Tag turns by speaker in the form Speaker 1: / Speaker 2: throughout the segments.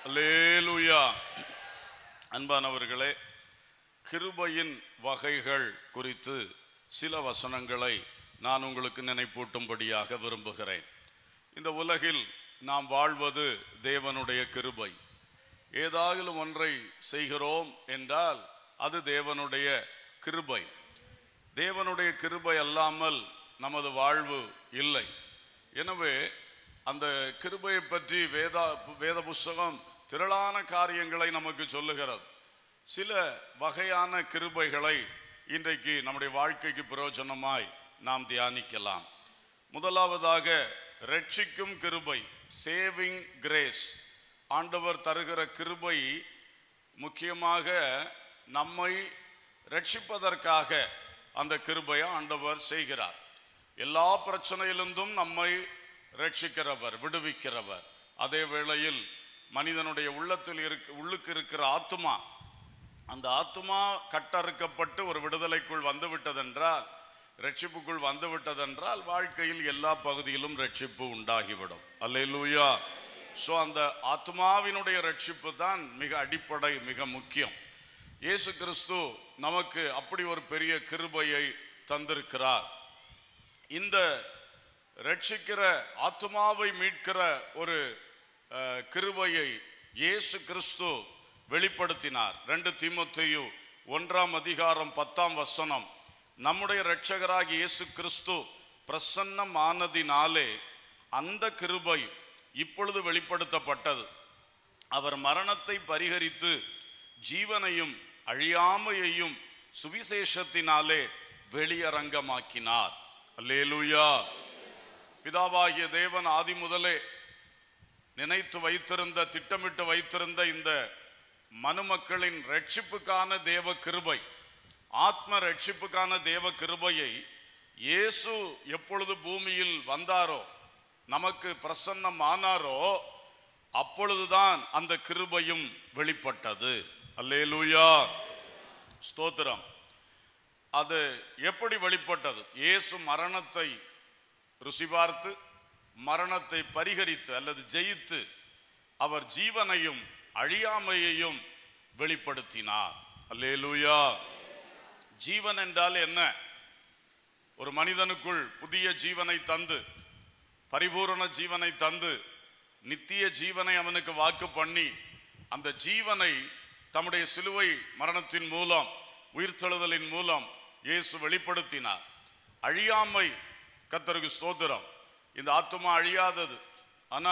Speaker 1: அல்லேலூயா அன்பானவர்களே கிருபையின் வகைகள் குறித்து சில வசனங்களை நான் உங்களுக்கு நினைப்பூட்டும்படியாக விரும்புகிறேன் இந்த உலகில் நாம் வாழ்வது தேவனுடைய கிருபை ஏதாகிலும் ஒன்றை செய்கிறோம் என்றால் அது தேவனுடைய கிருபை தேவனுடைய கிருபை அல்லாமல் நமது வாழ்வு இல்லை எனவே அந்த கிருபையை பற்றி வேதா வேத புஸ்தகம் திரளான காரியங்களை நமக்கு சொல்லுகிறது சில வகையான கிருபைகளை இன்றைக்கு நம்முடைய வாழ்க்கைக்கு பிரயோஜனமாய் நாம் தியானிக்கலாம் முதலாவதாக ரட்சிக்கும் கிருபை சேவிங் கிரேஸ் ஆண்டவர் தருகிற கிருபை முக்கியமாக நம்மை ரட்சிப்பதற்காக அந்த கிருபையை ஆண்டவர் செய்கிறார் எல்லா பிரச்சனையிலிருந்தும் நம்மை ரட்சிக்கிறவர் விடுவிக்கிறவர் அதே வேளையில் மனிதனுடைய உள்ளத்தில் இருக்க உள்ளுக்கு இருக்கிற ஆத்துமா அந்த ஆத்துமா கட்டறுக்கப்பட்டு ஒரு விடுதலைக்குள் வந்து விட்டதென்றால் ரட்சிப்புக்குள் வந்து விட்டதென்றால் வாழ்க்கையில் எல்லா பகுதியிலும் ரட்சிப்பு உண்டாகிவிடும் அல்லேலூயா ஸோ அந்த ஆத்மாவினுடைய ரட்சிப்பு தான் மிக அடிப்படை மிக முக்கியம் இயேசு கிறிஸ்து நமக்கு அப்படி ஒரு பெரிய கிருபையை தந்திருக்கிறார் இந்த ரட்சிக்கிற ஆத்மாவை மீட்கிற ஒரு அஹ், கிருபையை இயேசு கிறிஸ்து வெளிப்படுத்தினார் ரெண்டு தீமோத்தேயு ஒன்றாம் அதிகாரம் பத்தாம் வசனம் நம்முடைய இரட்சகராகிய இயேசு கிறிஸ்து பிரசன்னமானதினாலே அந்த கிருபை இப்பொழுது வெளிப்படுத்தப்பட்டது அவர் மரணத்தை பரிகரித்து ஜீவனையும் அழியாமையையும் சுவிசேஷத்தினாலே வெளியரங்கமாக்கினார் அல்லேலூயா பிதாவாகிய தேவன் ஆதி முதலே நினைத்து வைத்திருந்த திட்டமிட்டு வைத்திருந்த இந்த மனுமக்களின் ரட்சிப்புக்கான தேவ கிருபை ஆத்ம ரட்சிப்புக்கான தேவ கிருபையை இயேசு எப்பொழுது பூமியில் வந்தாரோ நமக்கு பிரசன்னம் ஆனாரோ அப்பொழுதுதான் அந்த கிருபையும் வெளிப்பட்டது அல்லேலூயா ஸ்தோத்திரம் அது எப்படி வெளிப்பட்டது இயேசு மரணத்தை ருசி பார்த்து மரணத்தை பரிகரித்து அல்லது ஜெயித்து அவர் ஜீவனையும் அழியாமையையும் வெளிப்படுத்தினார் அல்லேலூயா ஜீவன் என்றால் என்ன ஒரு மனிதனுக்குள் புதிய ஜீவனை தந்து பரிபூரண ஜீவனை தந்து நித்திய ஜீவனை அவனுக்கு வாக்கு பண்ணி அந்த ஜீவனை தம்முடைய சிலுவை மரணத்தின் மூலம் உயிர்த்தெழுதலின் மூலம் இயேசு வெளிப்படுத்தினார் அழியாமை கத்தருக்கு ஸ்தோத்திரம் இந்த ஆத்துமா அழியாதது ஆனா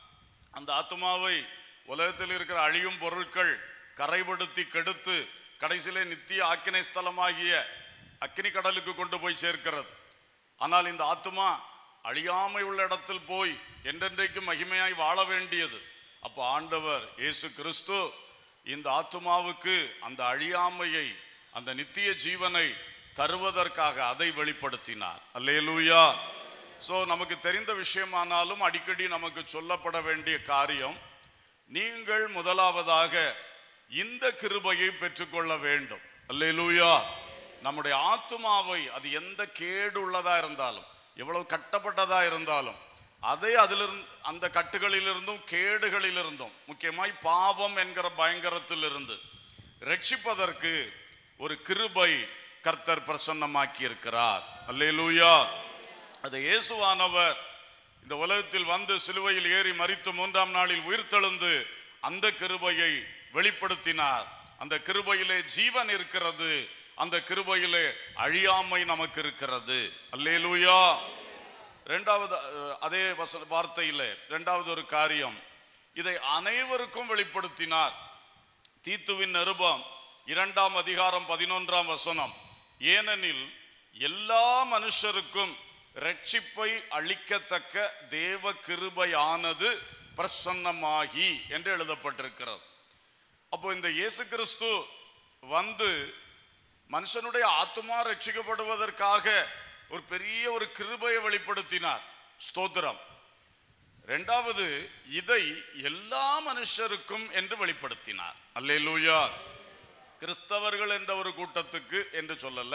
Speaker 1: அந்த ஆத்துமாவை உலகத்தில் இருக்கிற அழியும் பொருட்கள் கரைபடுத்தி கெடுத்து கடைசியிலே நித்திய ஆக்கினை ஸ்தலமாகிய அக்கினி கடலுக்கு கொண்டு போய் சேர்க்கிறது ஆனால் இந்த ஆத்துமா அழியாமை உள்ள இடத்தில் போய் என்றென்றைக்கு மகிமையாய் வாழ வேண்டியது அப்போ ஆண்டவர் இயேசு கிறிஸ்து இந்த ஆத்துமாவுக்கு அந்த அழியாமையை அந்த நித்திய ஜீவனை தருவதற்காக அதை வெளிப்படுத்தினார் அல்லேலூயா சோ நமக்கு தெரிந்த விஷயமானாலும் அடிக்கடி நமக்கு சொல்லப்பட வேண்டிய காரியம் நீங்கள் முதலாவதாக இந்த கிருபையை பெற்றுக்கொள்ள வேண்டும் அல்லேலூயா நம்முடைய ஆத்துமாவை அது எந்த கேடு உள்ளதா இருந்தாலும் எவ்வளவு கட்டப்பட்டதா இருந்தாலும் அதை அதிலிருந்து அந்த கட்டுகளிலிருந்தும் கேடுகளிலிருந்தும் முக்கியமாய் பாவம் என்கிற பயங்கரத்திலிருந்து ரட்சிப்பதற்கு ஒரு கிருபை கர்த்தர் பிரசன்னமாக்கி இருக்கிறார் அல்லேலூயா அது இயேசுவானவர் இந்த உலகத்தில் வந்து சிலுவையில் ஏறி மரித்து மூன்றாம் நாளில் உயிர்த்தெழுந்து அந்த கிருபையை வெளிப்படுத்தினார் அந்த கிருபையிலே ஜீவன் இருக்கிறது அந்த கிருபையிலே அழியாமை நமக்கு இருக்கிறது அல்லேலூயா இரண்டாவது அஹ், அதே வச வார்த்தையிலே இரண்டாவது ஒரு காரியம் இதை அனைவருக்கும் வெளிப்படுத்தினார் தீத்துவின் நிருபம் இரண்டாம் அதிகாரம் பதினொன்றாம் வசனம் ஏனெனில் எல்லா மனுஷருக்கும் ரட்சிப்பை அளிக்கத்தக்க தேவ கிருபையானது பிரசன்னமாகி என்று எழுதப்பட்டிருக்கிறது அப்போ இந்த இயேசு கிறிஸ்து வந்து மனுஷனுடைய ஆத்துமா ரட்சிக்கப்படுவதற்காக ஒரு பெரிய ஒரு கிருபையை வெளிப்படுத்தினார் ஸ்தோத்திரம் இரண்டாவது இதை எல்லா மனுஷருக்கும் என்று வெளிப்படுத்தினார் அல்லேலூயா கிறிஸ்தவர்கள் என்ற ஒரு கூட்டத்துக்கு என்று சொல்லல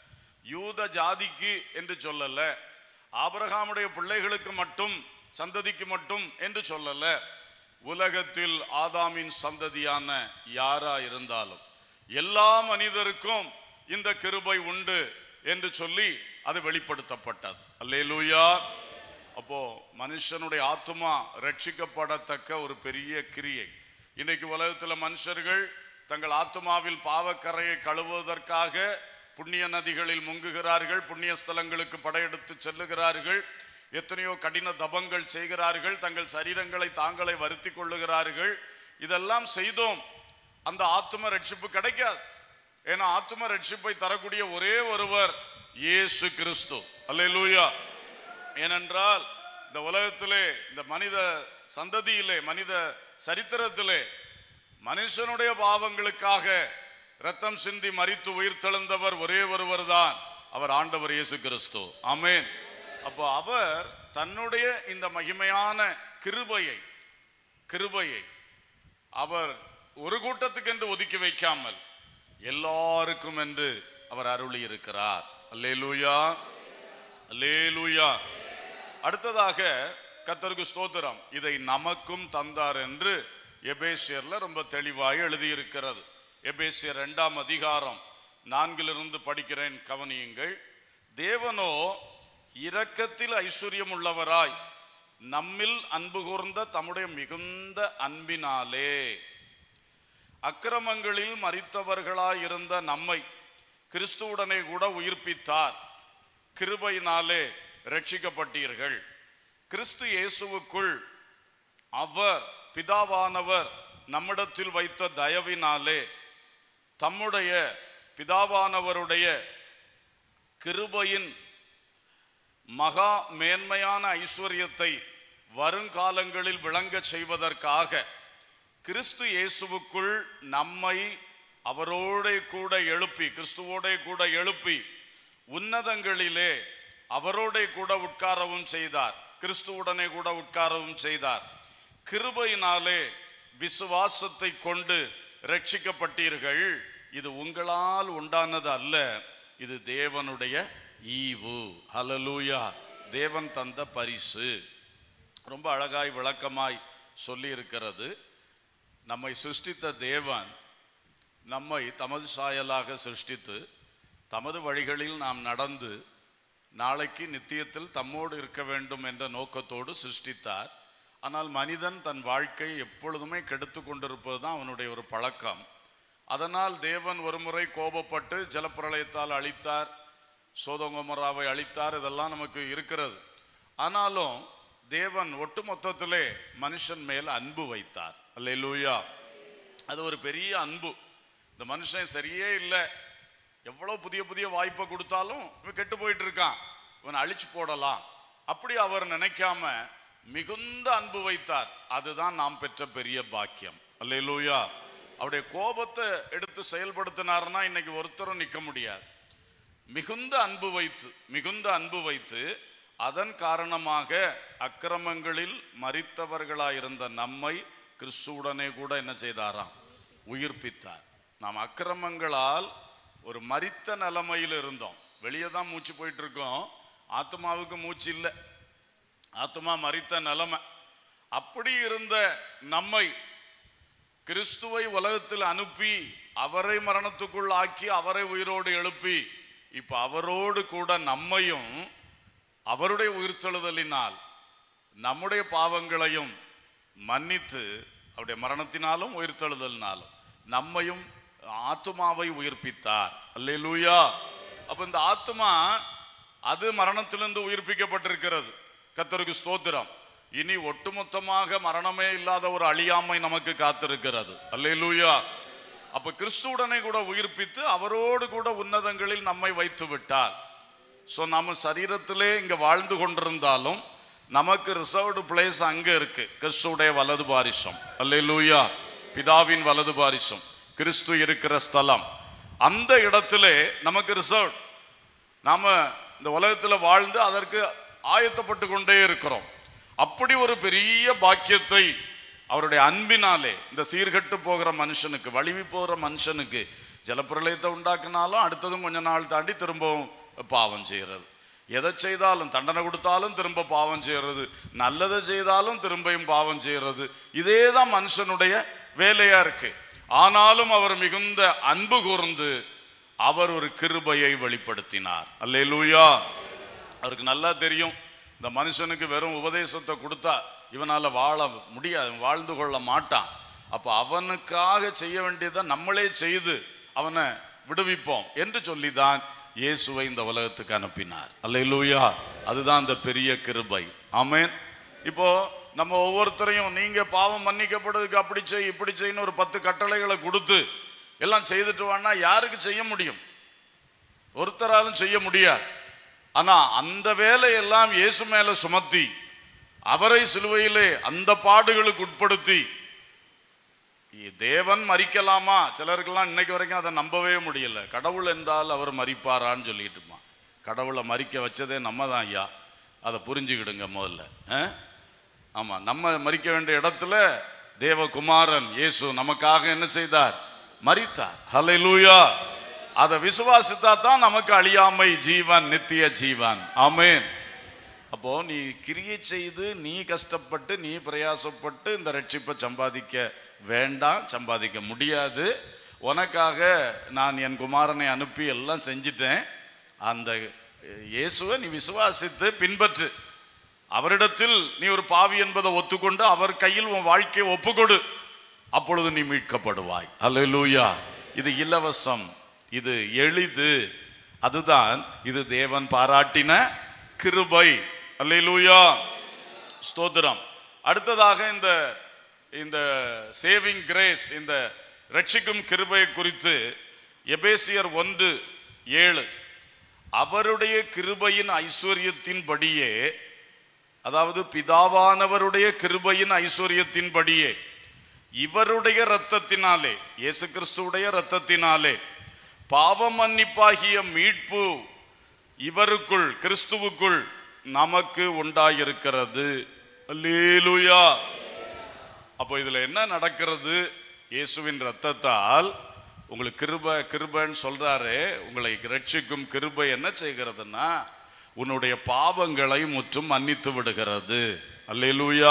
Speaker 1: யூத ஜாதிக்கு என்று சொல்லல ஆபிரகாமுடைய பிள்ளைகளுக்கு மட்டும் சந்ததிக்கு மட்டும் என்று சொல்லல உலகத்தில் ஆதாமின் சந்ததியான யாரா இருந்தாலும் எல்லா மனிதருக்கும் இந்த கிருபை உண்டு என்று சொல்லி அது வெளிப்படுத்தப்பட்டது அல்லேலூயா அப்போ மனுஷனுடைய ஆத்துமா ரட்சிக்கப்படத்தக்க ஒரு பெரிய கிரியை இன்னைக்கு உலகத்துல மனுஷர்கள் தங்கள் ஆத்துமாவில் பாவக்கரையை கழுவுவதற்காக புண்ணிய நதிகளில் முங்குகிறார்கள் புண்ணிய ஸ்தலங்களுக்கு படையெடுத்து செல்லுகிறார்கள் எத்தனையோ கடின தபங்கள் செய்கிறார்கள் தங்கள் சரீரங்களை தாங்களே வருத்தி கொள்ளுகிறார்கள் இதெல்லாம் செய்தோம் அந்த ஆத்தும ரட்சிப்பு கிடைக்காது ஏன்னா ஆத்தும ரட்சிப்பை தரக்கூடிய ஒரே ஒருவர் இயேசு கிறிஸ்து அல்லேலூயா ஏனென்றால் இந்த உலகத்திலே இந்த மனித சந்ததியிலே மனித சரித்திரத்திலே மனுஷனுடைய பாவங்களுக்காக ரத்தம் சிந்தி மரித்து உயிர் தெழுந்தவர் ஒரே ஒருவர் தான் அவர் ஆண்டவர் இயேசு கிறிஸ்து ஆமென் அப்போ அவர் தன்னுடைய இந்த மகிமையான கிருபையை கிருபையை அவர் ஒரு கூட்டத்துக்கு என்று ஒதுக்கி வைக்காமல் எல்லாருக்கும் என்று அவர் அருளி இருக்கிறார் அல்லேலூயா அல்லேலூயா அடுத்ததாக கத்தருக்கு ஸ்தோத்திரம் இதை நமக்கும் தந்தார் என்று எபேசியர்ல ரொம்ப தெளிவாக எழுதியிருக்கிறது எபேசியர் இரண்டாம் அதிகாரம் நான்கிலிருந்து படிக்கிறேன் கவனியுங்கள் தேவனோ இரக்கத்தில் ஐஸ்வர்யம் உள்ளவராய் நம்மில் அன்பு கூர்ந்த தம்முடைய மிகுந்த அன்பினாலே அக்கிரமங்களில் மறித்தவர்களாயிருந்த நம்மை கிறிஸ்துவுடனே கூட உயிர்ப்பித்தார் கிருபையினாலே ரட்சிக்கப்பட்டீர்கள் கிறிஸ்து இயேசுவுக்குள் அவர் பிதாவானவர் நம்மிடத்தில் வைத்த தயவினாலே தம்முடைய பிதாவானவருடைய கிருபையின் மகா மேன்மையான ஐஸ்வர்யத்தை வருங்காலங்களில் விளங்கச் செய்வதற்காக கிறிஸ்து இயேசுவுக்குள் நம்மை அவரோட கூட எழுப்பி கிறிஸ்துவோட கூட எழுப்பி உன்னதங்களிலே அவரோட கூட உட்காரவும் செய்தார் கிறிஸ்துவுடனே கூட உட்காரவும் செய்தார் கிருபையினாலே விசுவாசத்தை கொண்டு ரட்சிக்கப்பட்டீர்கள் இது உங்களால் உண்டானது அல்ல இது தேவனுடைய ஈவு ஹalleluya தேவன் தந்த பரிசு ரொம்ப அழகாய் விளக்கமாய் சொல்லி இருக்கிறது நம்மை சிருஷ்டித்த தேவன் நம்மை தமது சாயலாக சிருஷ்டித்து தமது வழிகளில் நாம் நடந்து நாளைக்கு நித்தியத்தில் தம்மோடு இருக்க வேண்டும் என்ற நோக்கத்தோடு சிருஷ்டித்தார் ஆனால் மனிதன் தன் வாழ்க்கையை எப்பொழுதுமே கெடுத்து கொண்டிருப்பது தான் அவனுடைய ஒரு பழக்கம் அதனால் தேவன் ஒருமுறை கோபப்பட்டு ஜலப்பிரளயத்தால் அழித்தார் சோதங்கமராவை அழித்தார் இதெல்லாம் நமக்கு இருக்கிறது ஆனாலும் தேவன் ஒட்டுமொத்தத்திலே மனுஷன் மேல் அன்பு வைத்தார் அல்லேலூயா அது ஒரு பெரிய அன்பு இந்த மனுஷன் சரியே இல்லை எவ்வளவு புதிய புதிய வாய்ப்பை கொடுத்தாலும் இவன் கெட்டு போயிட்டு இருக்கான் இவன் அழிச்சு போடலாம் அப்படி அவர் நினைக்காம மிகுந்த அன்பு வைத்தார் அதுதான் நாம் பெற்ற பெரிய பாக்கியம் அல்லேலூயா அவருடைய கோபத்தை எடுத்து செயல்படுத்தினாருன்னா இன்னைக்கு ஒருத்தரும் நிற்க முடியாது மிகுந்த அன்பு வைத்து மிகுந்த அன்பு வைத்து அதன் காரணமாக அக்கிரமங்களில் மறித்தவர்களாயிருந்த நம்மை கிறிஸ்துவுடனே கூட என்ன செய்தாராம் உயிர்ப்பித்தார் நாம் அக்கிரமங்களால் ஒரு மரித்த நிலைமையில் இருந்தோம் வெளியே தான் மூச்சு போயிட்டு இருக்கோம் ஆத்மாவுக்கு மூச்சு இல்லை ஆத்மா மரித்த நிலைமை அப்படி இருந்த நம்மை கிறிஸ்துவை உலகத்தில் அனுப்பி அவரை மரணத்துக்குள் ஆக்கி அவரை உயிரோடு எழுப்பி இப்ப அவரோடு கூட நம்மையும் அவருடைய உயிர்த்தெழுதலினால் நம்முடைய பாவங்களையும் மன்னித்து அவருடைய மரணத்தினாலும் உயிர்த்தெழுதலினாலும் நம்மையும் ஆத்துமாவை உயிர்ப்பித்தார் அல்லேலூயா அப்ப இந்த ஆத்துமா அது மரணத்திலிருந்து உயிர்ப்பிக்கப்பட்டிருக்கிறது கத்தருக்கு ஸ்தோத்திரம் இனி ஒட்டுமொத்தமாக மரணமே இல்லாத ஒரு அழியாமை நமக்கு காத்திருக்கிறது அல்லேலூயா அப்ப கிறிஸ்துவுடனே கூட உயிர்ப்பித்து அவரோடு கூட உன்னதங்களில் நம்மை வைத்து விட்டார் ஸோ நம்ம சரீரத்திலே இங்க வாழ்ந்து கொண்டிருந்தாலும் நமக்கு ரிசர்வ்டு பிளேஸ் அங்க இருக்கு கிறிஸ்துவுடைய வலது பாரிசம் அல்லேலூயா பிதாவின் வலது பாரிசம் கிறிஸ்து இருக்கிற ஸ்தலம் அந்த இடத்திலே நமக்கு ரிசர்வ் நாம இந்த உலகத்துல வாழ்ந்து அதற்கு ஆயத்தப்பட்டு கொண்டே இருக்கிறோம் அப்படி ஒரு பெரிய பாக்கியத்தை அவருடைய அன்பினாலே இந்த சீர்கட்டு போகிற மனுஷனுக்கு வலிவி போகிற மனுஷனுக்கு ஜலப்பிரளயத்தை உண்டாக்குனாலும் அடுத்ததும் கொஞ்ச நாள் தாண்டி திரும்பவும் பாவம் செய்கிறது எதை செய்தாலும் தண்டனை கொடுத்தாலும் திரும்ப பாவம் செய்யறது நல்லதை செய்தாலும் திரும்பியும் பாவம் செய்யறது இதே தான் மனுஷனுடைய வேலையா இருக்கு ஆனாலும் அவர் மிகுந்த அன்பு கூர்ந்து அவர் ஒரு கிருபையை வெளிப்படுத்தினார் அல்லேலூயா அவருக்கு நல்லா தெரியும் இந்த மனுஷனுக்கு வெறும் உபதேசத்தை கொடுத்தா இவனால வாழ முடியாது வாழ்ந்து கொள்ள மாட்டான் அப்ப அவனுக்காக செய்ய வேண்டியதை நம்மளே செய்து அவனை விடுவிப்போம் என்று சொல்லிதான் இயேசுவை இந்த உலகத்துக்கு அனுப்பினார் அல்லேலூயா அதுதான் இந்த பெரிய கிருபை ஆமென் இப்போ நம்ம ஒவ்வொருத்தரையும் நீங்க பாவம் மன்னிக்கப்படுறதுக்கு அப்படி செய் இப்படி செய்யணும் ஒரு பத்து கட்டளைகளை கொடுத்து எல்லாம் செய்துட்டு வான்னா யாருக்கு செய்ய முடியும் ஒருத்தராலும் செய்ய முடியாது ஆனா அந்த வேலையெல்லாம் இயேசு மேல சுமத்தி அவரை சிலுவையிலே அந்த பாடுகளுக்கு உட்படுத்தி இ- தேவன் மறிக்கலாமா சிலருக்கெல்லாம் இன்னைக்கு வரைக்கும் அதை நம்பவே முடியல கடவுள் என்றால் அவர் மறிப்பாரான்னு சொல்லிட்டுமா கடவுளை மறிக்க வச்சதே நம்ம தான் ஐயா அதை புரிஞ்சுக்கிடுங்க முதல்ல ஆ? ஆமா நம்ம மறிக்க வேண்டிய இடத்துல தேவகுமாரன் இயேசு நமக்காக என்ன செய்தார் மரித்தார் ஹalleluya அதை விசுவாசித்தா தான் நமக்கு அழியாமை ஜீவன் நித்திய ஜீவன் ஆமென் அப்போ நீ கிரியை செய்து நீ கஷ்டப்பட்டு நீ பிரயாசப்பட்டு இந்த ரட்சிப்பை சம்பாதிக்க வேண்டாம் சம்பாதிக்க முடியாது உனக்காக நான் என் குமாரனை அனுப்பி எல்லாம் செஞ்சிட்டேன் அந்த இயேசுவை நீ விசுவாசித்து பின்பற்று அவரிடத்தில் நீ ஒரு பாவி என்பதை ஒத்துக்கொண்டு அவர் கையில் உன் வாழ்க்கையை ஒப்புக்கொடு அப்பொழுது நீ மீட்கப்படுவாய் அல்லேலூயா இது இலவசம் இது எளிது அதுதான் இது தேவன் பாராட்டின கிருபை அல்லேலூயா ஸ்தோத்திரம் அடுத்ததாக இந்த இந்த சேவிங் கிரேஸ் இந்த ரட்சிக்கும் கிருபை குறித்து எபேசியர் ஒன்று ஏழு அவருடைய கிருபையின் ஐஸ்வர்யத்தின்படியே அதாவது பிதாவானவருடைய கிருபையின் ஐஸ்வர்யத்தின்படியே இவருடைய இரத்தத்தினாலே இயேசு கிறிஸ்துவுடைய இரத்தத்தினாலே பாவ மன்னிப்பாகிய மீட்பு இவருக்குள் கிறிஸ்துவுக்குள் நமக்கு உண்டாயிருக்கிறது அல்லேலூயா அப்போ இதுல என்ன நடக்கிறது இயேசுவின் ரத்தத்தால் உங்களுக்கு கிருப கிருபன்னு சொல்றாரு உங்களை ரட்சிக்கும் கிருபை என்ன செய்கிறதுன்னா உன்னுடைய பாவங்களை முற்றும் மன்னித்து விடுகிறது அல்லேலூயா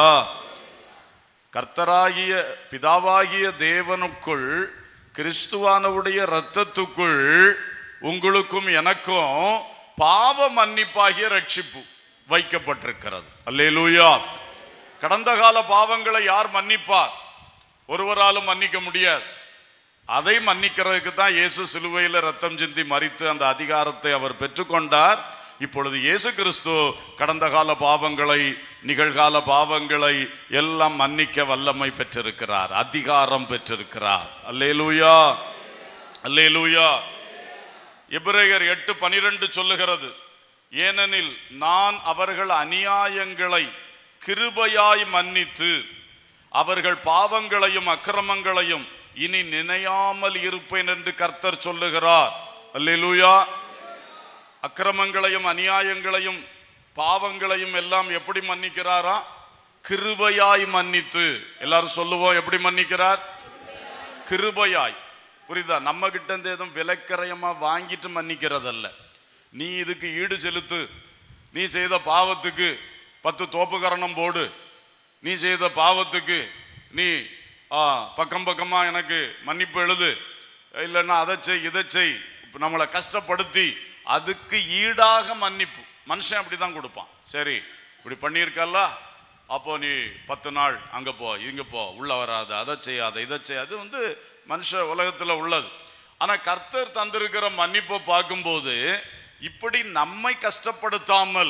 Speaker 1: கர்த்தராகிய பிதாவாகிய தேவனுக்குள் கிறிஸ்துவானவுடைய இரத்தத்துக்குள் உங்களுக்கும் எனக்கும் பாவ மன்னிப்பாகிய ரட்சிப்பு வைக்கப்பட்டிருக்கிறது அல்லேலூயா கடந்த கால பாவங்களை யார் மன்னிப்பார் ஒருவராலும் மன்னிக்க முடியாது அதை மன்னிக்கிறதுக்கு தான் இயேசு சிலுவையில் ரத்தம் சிந்தி மறித்து அந்த அதிகாரத்தை அவர் பெற்றுக்கொண்டார் இப்பொழுது இயேசு கிறிஸ்து கடந்த கால பாவங்களை நிகழ்கால பாவங்களை எல்லாம் மன்னிக்க வல்லமை பெற்றிருக்கிறார் அதிகாரம் பெற்றிருக்கிறார் அல்லேலூயா அல்லேலூயா எபிரேயர் எட்டு பனிரெண்டு சொல்லுகிறது ஏனெனில் நான் அவர்கள் அநியாயங்களை கிருபையாய் மன்னித்து அவர்கள் பாவங்களையும் அக்கிரமங்களையும் இனி நினையாமல் இருப்பேன் என்று கர்த்தர் சொல்லுகிறார் அல்லேலூயா அக்கிரமங்களையும் அநியாயங்களையும் பாவங்களையும் எல்லாம் எப்படி மன்னிக்கிறாரா கிருபையாய் மன்னித்து எல்லாரும் சொல்லுவோம் எப்படி மன்னிக்கிறார் கிருபையாய் புரியுதா நம்ம கிட்ட இருந்து எதுவும் விலைக்கரையமா வாங்கிட்டு மன்னிக்கிறதல்ல நீ இதுக்கு ஈடு செலுத்து நீ செய்த பாவத்துக்கு பத்து தோப்புக்கரணம் போடு நீ செய்த பாவத்துக்கு நீ ஆ, பக்கம் பக்கமா எனக்கு மன்னிப்பு எழுது இல்லைன்னா அதை செய் இதை செய் இப்ப நம்மளை கஷ்டப்படுத்தி அதுக்கு ஈடாக மன்னிப்பு மனுஷன் அப்படிதான் கொடுப்பான் சரி இப்படி பண்ணியிருக்கல்ல அப்போ நீ பத்து நாள் அங்க போ இங்க போ உள்ள வராத அதை செய்யாத இதை செய்யாத அது வந்து மனுஷ உலகத்துல உள்ளது ஆனா கர்த்தர் தந்திருக்கிற மன்னிப்பை பார்க்கும்போது இப்படி நம்மை கஷ்டப்படுத்தாமல்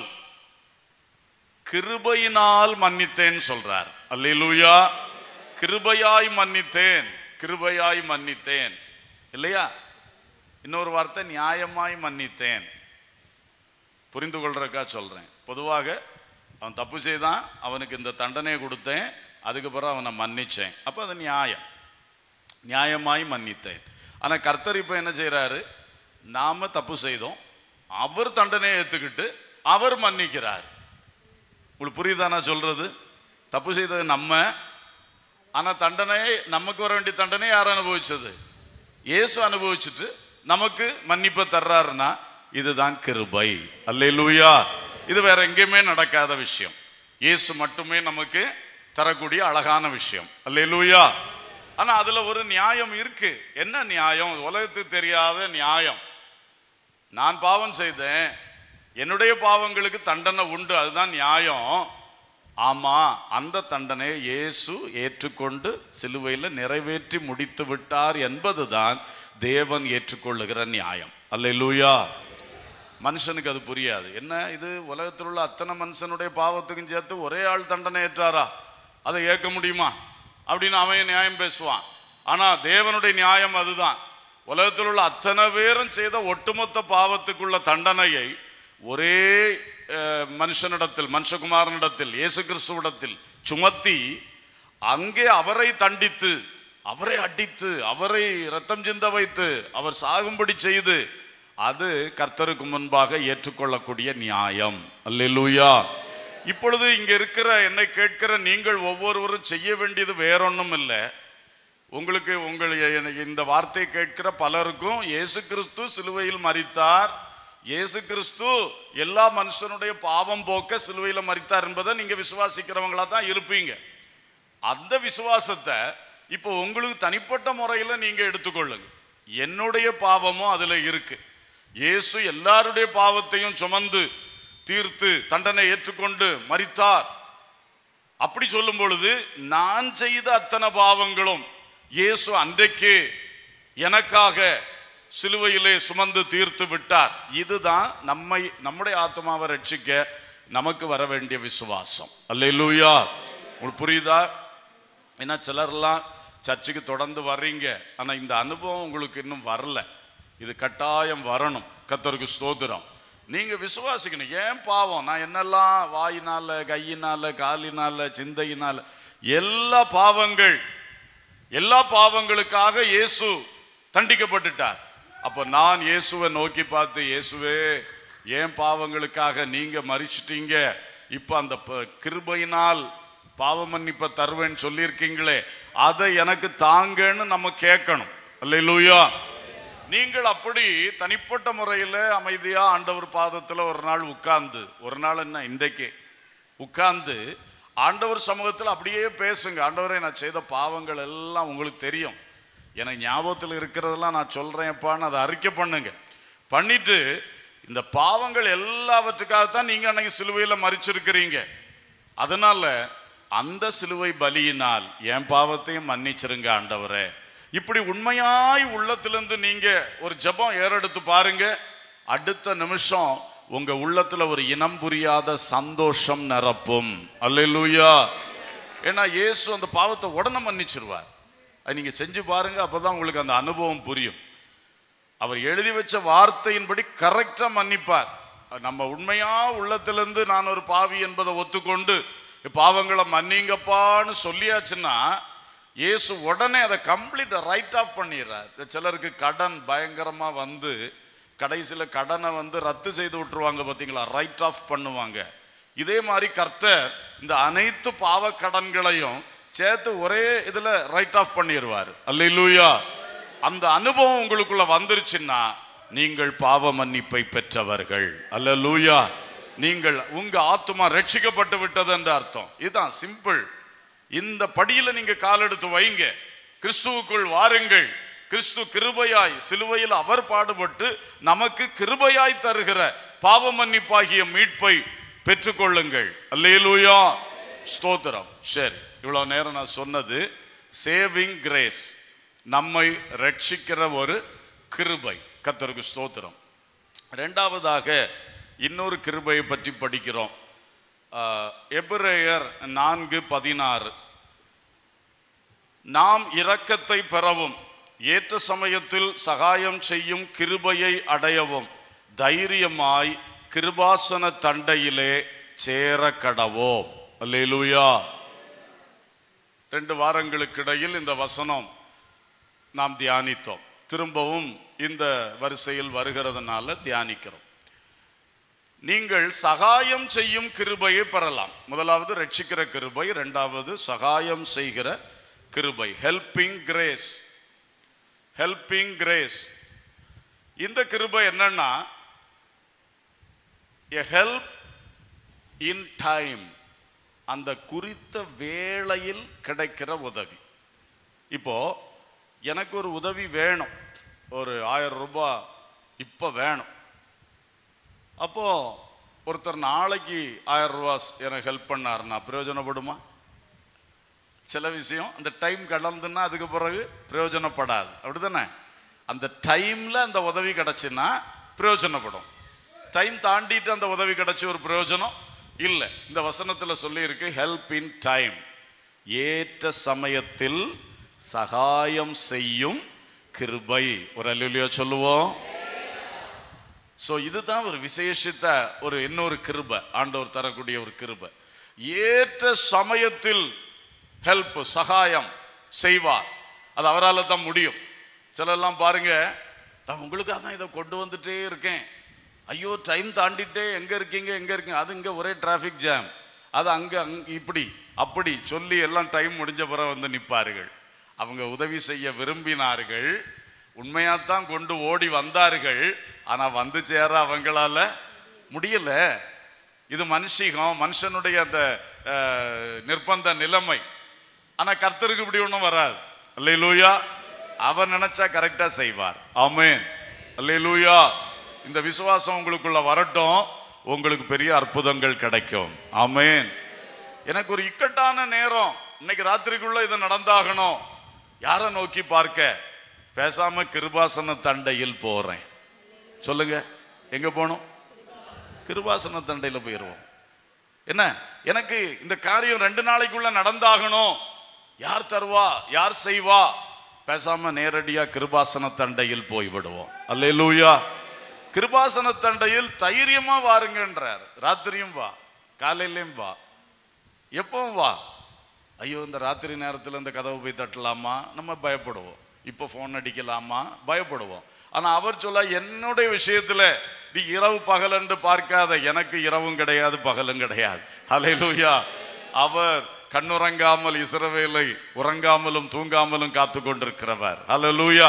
Speaker 1: கிருபையினால் மன்னித்தேன் சொல்றார் அல்லேலூயா கிருபையாய் மன்னித்தேன் கிருபையாய் மன்னித்தேன் இல்லையா இன்னொரு வார்த்தை நியாயமாய் மன்னித்தேன் புரிந்து கொள்றதுக்கா சொல்றேன் பொதுவாக அவன் தப்பு செய்தான் அவனுக்கு இந்த தண்டனையை கொடுத்தேன் அதுக்கு பிறகு அவனை மன்னிச்சேன் அப்போ அது நியாயம் நியாயமாய் மன்னித்தேன் ஆனா கர்த்தர் இப்போ என்ன செய்றாரு நாம தப்பு செய்தோம் அவர் தண்டனையை ஏத்துக்கிட்டு அவர் மன்னிக்கிறார் உங்களுக்கு புரியுதா நான் சொல்றது தப்பு செய்தது நம்ம ஆனா தண்டனை நமக்கு வர வேண்டிய தண்டனை யார் அனுபவிச்சது இயேசு அனுபவிச்சுட்டு நமக்கு மன்னிப்பை தர்றாருன்னா இதுதான் கிருபை அல்லேலூயா இது வேற எங்கேயுமே நடக்காத விஷயம் இயேசு மட்டுமே நமக்கு தரக்கூடிய அழகான விஷயம் அல்லேலூயா ஆனா அதுல ஒரு நியாயம் இருக்கு என்ன நியாயம் உலகத்துக்கு தெரியாத நியாயம் நான் பாவம் செய்தேன் என்னுடைய பாவங்களுக்கு தண்டனை உண்டு அதுதான் நியாயம் ஆமா அந்த தண்டனையை இயேசு ஏற்றுக்கொண்டு சிலுவையில் நிறைவேற்றி முடித்து விட்டார் என்பதுதான் தேவன் ஏற்றுக்கொள்ளுகிற நியாயம் அல்லேலூயா மனுஷனுக்கு அது புரியாது என்ன இது உலகத்தில் உள்ள அத்தனை மனுஷனுடைய பாவத்துக்கும் சேர்த்து ஒரே ஆள் தண்டனை ஏற்றாரா அதை ஏற்க முடியுமா அப்படின்னு அவன் நியாயம் பேசுவான் ஆனா தேவனுடைய நியாயம் அதுதான் உலகத்தில் உள்ள அத்தனை பேரும் செய்த ஒட்டுமொத்த பாவத்துக்குள்ள தண்டனையை ஒரே அஹ், மனுஷனிடத்தில் மனுஷகுமாரனிடத்தில் இயேசு கிறிஸ்துவிடத்தில் சுமத்தி அங்கே அவரை தண்டித்து அவரை அடித்து அவரை ரத்தம் சிந்த வைத்து அவர் சாகும்படி செய்து அது கர்த்தருக்கு முன்பாக ஏற்றுக்கொள்ளக்கூடிய நியாயம் அல்லேலூயா இப்பொழுது இங்க இருக்கிற என்னை கேட்கிற நீங்கள் ஒவ்வொருவரும் செய்ய வேண்டியது வேறொன்றும் இல்லை உங்களுக்கு உங்கள் எனக்கு இந்த வார்த்தை கேட்கிற பலருக்கும் இயேசு கிறிஸ்து சிலுவையில் மரித்தார் இயேசு கிறிஸ்து எல்லா மனுஷனுடைய பாவம் போக்க சிலுவையில் மரித்தார் என்பதை நீங்க விசுவாசிக்கிறவங்களா தான் இருப்பீங்க அந்த விசுவாசத்தை இப்போ உங்களுக்கு தனிப்பட்ட முறையில் நீங்க எடுத்துக்கொள்ளுங்க என்னுடைய பாவமும் அதுல இருக்கு இயேசு எல்லாருடைய பாவத்தையும் சுமந்து தீர்த்து தண்டனை ஏற்றுக்கொண்டு மரித்தார் அப்படி சொல்லும் பொழுது நான் செய்த அத்தனை பாவங்களும் இயேசு அன்றைக்கே எனக்காக சிலுவையிலே சுமந்து தீர்த்து விட்டார் இதுதான் நம்மை நம்முடைய ஆத்மாவை ரட்சிக்க நமக்கு வர வேண்டிய விசுவாசம் அல்லேலூயா உங்களுக்கு புரியுதா ஏன்னா சிலர்லாம் சர்ச்சுக்கு தொடர்ந்து வர்றீங்க ஆனா இந்த அனுபவம் உங்களுக்கு இன்னும் வரல இது கட்டாயம் வரணும் கத்தருக்கு ஸ்தோத்திரம் நீங்க விசுவாசிக்கணும் ஏன் பாவம் நான் என்னெல்லாம் வாயினால கையினால காலினால சிந்தையினால எல்லா பாவங்கள் எல்லா பாவங்களுக்காக இயேசு தண்டிக்கப்பட்டுட்டார் அப்போ நான் இயேசுவை நோக்கி பார்த்து இயேசுவே ஏன் பாவங்களுக்காக நீங்க மறிச்சிட்டீங்க இப்போ அந்த ப- கிருபையினால் பாவ மன்னிப்பை தருவேன்னு சொல்லியிருக்கீங்களே அதை எனக்கு தாங்கன்னு நம்ம கேட்கணும் அல்லேலூயா நீங்கள் அப்படி தனிப்பட்ட முறையில் அமைதியா ஆண்டவர் பாதத்தில் ஒரு நாள் உட்கார்ந்து ஒரு நாள் என்ன இன்றைக்கு உட்கார்ந்து ஆண்டவர் சமூகத்தில் அப்படியே பேசுங்க ஆண்டவரே நான் செய்த பாவங்கள் எல்லாம் உங்களுக்கு தெரியும் எனக்கு ஞாபகத்தில் இருக்கிறதெல்லாம் நான் சொல்றேன்ப்பான்னு அதை அறிக்கை பண்ணுங்க பண்ணிட்டு இந்த பாவங்கள் எல்லாவற்றுக்காகத்தான் நீங்க அன்னைக்கு சிலுவையில் மறிச்சிருக்கிறீங்க அதனால அந்த சிலுவை பலியினால் என் பாவத்தையும் மன்னிச்சிருங்க ஆண்டவரே இப்படி உண்மையாய் உள்ளத்திலிருந்து நீங்க ஒரு ஜெபம் ஏறெடுத்து பாருங்க அடுத்த நிமிஷம் உங்க உள்ளத்துல ஒரு இனம் புரியாத சந்தோஷம் நிரப்பும் அல்லேலூயா ஏன்னா இயேசு அந்த பாவத்தை உடனே மன்னிச்சிருவார் அது நீங்க செஞ்சு பாருங்க அப்பதான் உங்களுக்கு அந்த அனுபவம் புரியும் அவர் எழுதி வச்ச வார்த்தையின்படி கரெக்டா மன்னிப்பார் நம்ம உண்மையா உள்ளத்திலிருந்து நான் ஒரு பாவி என்பதை ஒத்துக்கொண்டு பாவங்களை மன்னிங்கப்பான்னு சொல்லியாச்சுன்னா இயேசு உடனே அதை கம்ப்ளீட் ரைட் ஆஃப் பண்ணிடுறார் இந்த சிலருக்கு கடன் பயங்கரமா வந்து கடைசியில கடனை வந்து ரத்து செய்து விட்டுருவாங்க பார்த்தீங்களா ரைட் ஆஃப் பண்ணுவாங்க இதே மாதிரி கர்த்தர் இந்த அனைத்து பாவ கடன்களையும் சேர்த்து ஒரே இதுல ரைட் ஆஃப் பண்ணிடுவார் அல்லேலூயா அந்த அனுபவம் உங்களுக்குள்ள வந்துருச்சுன்னா நீங்கள் பாவ மன்னிப்பை பெற்றவர்கள் அல்லேலூயா நீங்கள் உங்க ஆத்துமா ரட்சிக்கப்பட்டு விட்டது என்ற அர்த்தம் இதுதான் சிம்பிள் இந்த படியில நீங்க காலெடுத்து வைங்க கிறிஸ்துவுக்குள் வாருங்கள் கிறிஸ்து கிருபையாய் சிலுவையில் அவர் பாடுபட்டு நமக்கு கிருபையாய் தருகிற பாவ மன்னிப்பாகிய மீட்பை பெற்றுக்கொள்ளுங்கள் அல்லேலூயா ஸ்தோத்திரம் சரி இவ்வளவு நேரம் நான் சொன்னது சேவிங் கிரேஸ் நம்மை ரட்சிக்கிற ஒரு கிருபை கத்தருக்கு ஸ்தோத்திரம் ரெண்டாவதாக இன்னொரு கிருபையை பற்றி படிக்கிறோம் ஆஹ், எபிரேயர் நான்கு பதினாறு நாம் இரக்கத்தை பெறவும் ஏற்ற சமயத்தில் சகாயம் செய்யும் கிருபையை அடையவும் தைரியமாய் கிருபாசன தண்டையிலே சேர கடவோம் அல்லேலூயா ரெண்டு வாரங்களுக்கு இடையில் இந்த வசனம் நாம் தியானித்தோம் திரும்பவும் இந்த வரிசையில் வருகிறதுனால தியானிக்கிறோம் நீங்கள் சகாயம் செய்யும் கிருபையை பெறலாம் முதலாவது ரட்சிக்கிற கிருபை இரண்டாவது சகாயம் செய்கிற கிருபை ஹெல்பிங் கிரேஸ் ஹெல்பிங் கிரேஸ் இந்த கிருபை என்னன்னா எ ஹெல்ப் இன் டைம் அந்த குறித்த வேளையில் கிடைக்கிற உதவி இப்போ எனக்கு ஒரு உதவி வேணும் ஒரு ஆயிரம் ரூபாய் இப்போ வேணும் அப்போ ஒருத்தர் நாளைக்கு ஆயிரம் ரூபாய் எனக்கு ஹெல்ப் பண்ணாருன்னா பிரயோஜனப்படுமா சில விஷயம் அந்த டைம் கடந்துன்னா அதுக்கு பிறகு பிரயோஜனப்படாது அப்படிதானே அந்த டைம்ல அந்த உதவி கிடைச்சுன்னா பிரயோஜனப்படும் டைம் தாண்டிட்டு அந்த உதவி கிடைச்ச ஒரு பிரயோஜனம் இல்லை இந்த வசனத்துல சொல்லி இருக்கு ஹெல்ப் இன் டைம் ஏற்ற சமயத்தில் சகாயம் செய்யும் கிருபை ஒரு அல்லியோ சொல்லுவோம் சோ இதுதான் ஒரு விசேஷித்த ஒரு இன்னொரு கிருபை ஆண்டவர் தரக்கூடிய ஒரு கிருபை ஏற்ற சமயத்தில் ஹெல்ப் சகாயம் செய்வார் அது அவரால் தான் முடியும் சிலர்லாம் பாருங்க நான் உங்களுக்காக தான் இதை கொண்டு வந்துட்டே இருக்கேன் ஐயோ டைம் தாண்டிட்டே எங்க இருக்கீங்க எங்க இருக்கீங்க அது இங்க ஒரே டிராஃபிக் ஜாம் அது அங்க அங்க இப்படி அப்படி சொல்லி எல்லாம் டைம் முடிஞ்ச பிறகு வந்து நிற்பார்கள் அவங்க உதவி செய்ய விரும்பினார்கள் உண்மையாத்தான் கொண்டு ஓடி வந்தார்கள் ஆனா வந்து சேர அவங்களால முடியல இது மனுஷிகம் மனுஷனுடைய அந்த அஹ், நிர்பந்த நிலைமை ஆனா கர்த்தருக்கு இப்படி ஒண்ணும் வராது அல்லேலூயா அவர் நினைச்சா கரெக்டா செய்வார் ஆமென் அல்லேலூயா இந்த விசுவாசம் உங்களுக்குள்ள வரட்டும் உங்களுக்கு பெரிய அற்புதங்கள் கிடைக்கும் ஆமென் எனக்கு ஒரு இக்கட்டான நேரம் இன்னைக்கு ராத்திரிக்குள்ள இது நடந்தாகணும் யாரை நோக்கி பார்க்க பேசாம கிருபாசன தண்டையில் போறேன் சொல்லுங்க எங்க போகணும் கிருபாசன தண்டையில போயிடுவோம் என்ன எனக்கு இந்த காரியம் ரெண்டு நாளைக்குள்ள நடந்தாகணும் யார் தருவா யார் செய்வா பேசாம நேரடியா கிருபாசன தண்டையில் போய் விடுவோம் அல்லேலூயா கிருபாசன தண்டையில் தைரியமா வாருங்கன்றார் ராத்திரியும் வா காலையிலயும் வா எப்பவும் வா ஐயோ இந்த ராத்திரி நேரத்தில் இந்த கதவை போய் தட்டலாமா நம்ம பயப்படுவோம் இப்போ ஃபோன் அடிக்கலாமா பயப்படுவோம் ஆனா அவர் சொல்ல என்னுடைய விஷயத்துல நீ இரவு பகல் என்று பார்க்காத எனக்கு இரவும் கிடையாது பகலும் கிடையாது ஹalleluya அவர் கண்ணுறங்காமல் இஸ்ரவேலை உறங்காமலும் தூங்காமலும் காத்து கொண்டிருக்கிறவர் ஹalleluya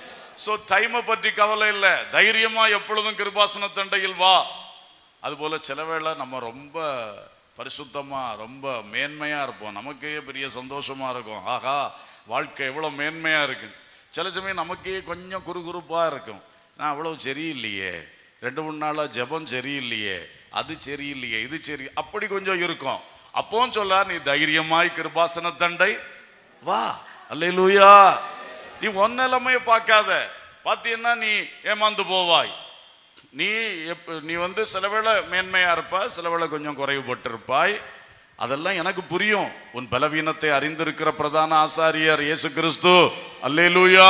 Speaker 1: சோ டைமை பற்றி கவலை இல்லை தைரியமா எப்பொழுதும் கிருபாசன தண்டையில் வா அதுபோல சில வேளை நம்ம ரொம்ப பரிசுத்தமா ரொம்ப மேன்மையா இருப்போம் நமக்கே பெரிய சந்தோஷமா இருக்கும் ஆஹா வாழ்க்கை எவ்வளவு மேன்மையா இருக்கு சில சமயம் நமக்கே கொஞ்சம் குறுகுறுப்பா இருக்கும் நான் அவ்வளவு சரியில்லையே ரெண்டு மூணு நாளா ஜெபம் சரியில்லையே அது சரியில்லையே இது சரி அப்படி கொஞ்சம் இருக்கும் அப்பவும் சொல்ல நீ தைரியமாய் கிருபாசன தண்டை வா அல்லேலூயா நீ ஒன் நிலைமைய பார்க்காத பார்த்தீங்கன்னா நீ ஏமாந்து போவாய் நீ எப்ப நீ வந்து சில வேளை மேன்மையா இருப்ப சில வேளை கொஞ்சம் குறைவுபட்டிருப்பாய் அதெல்லாம் எனக்கு புரியும் உன் பலவீனத்தை அறிந்திருக்கிற பிரதான ஆசாரியர் இயேசு கிறிஸ்து அல்லேலூயா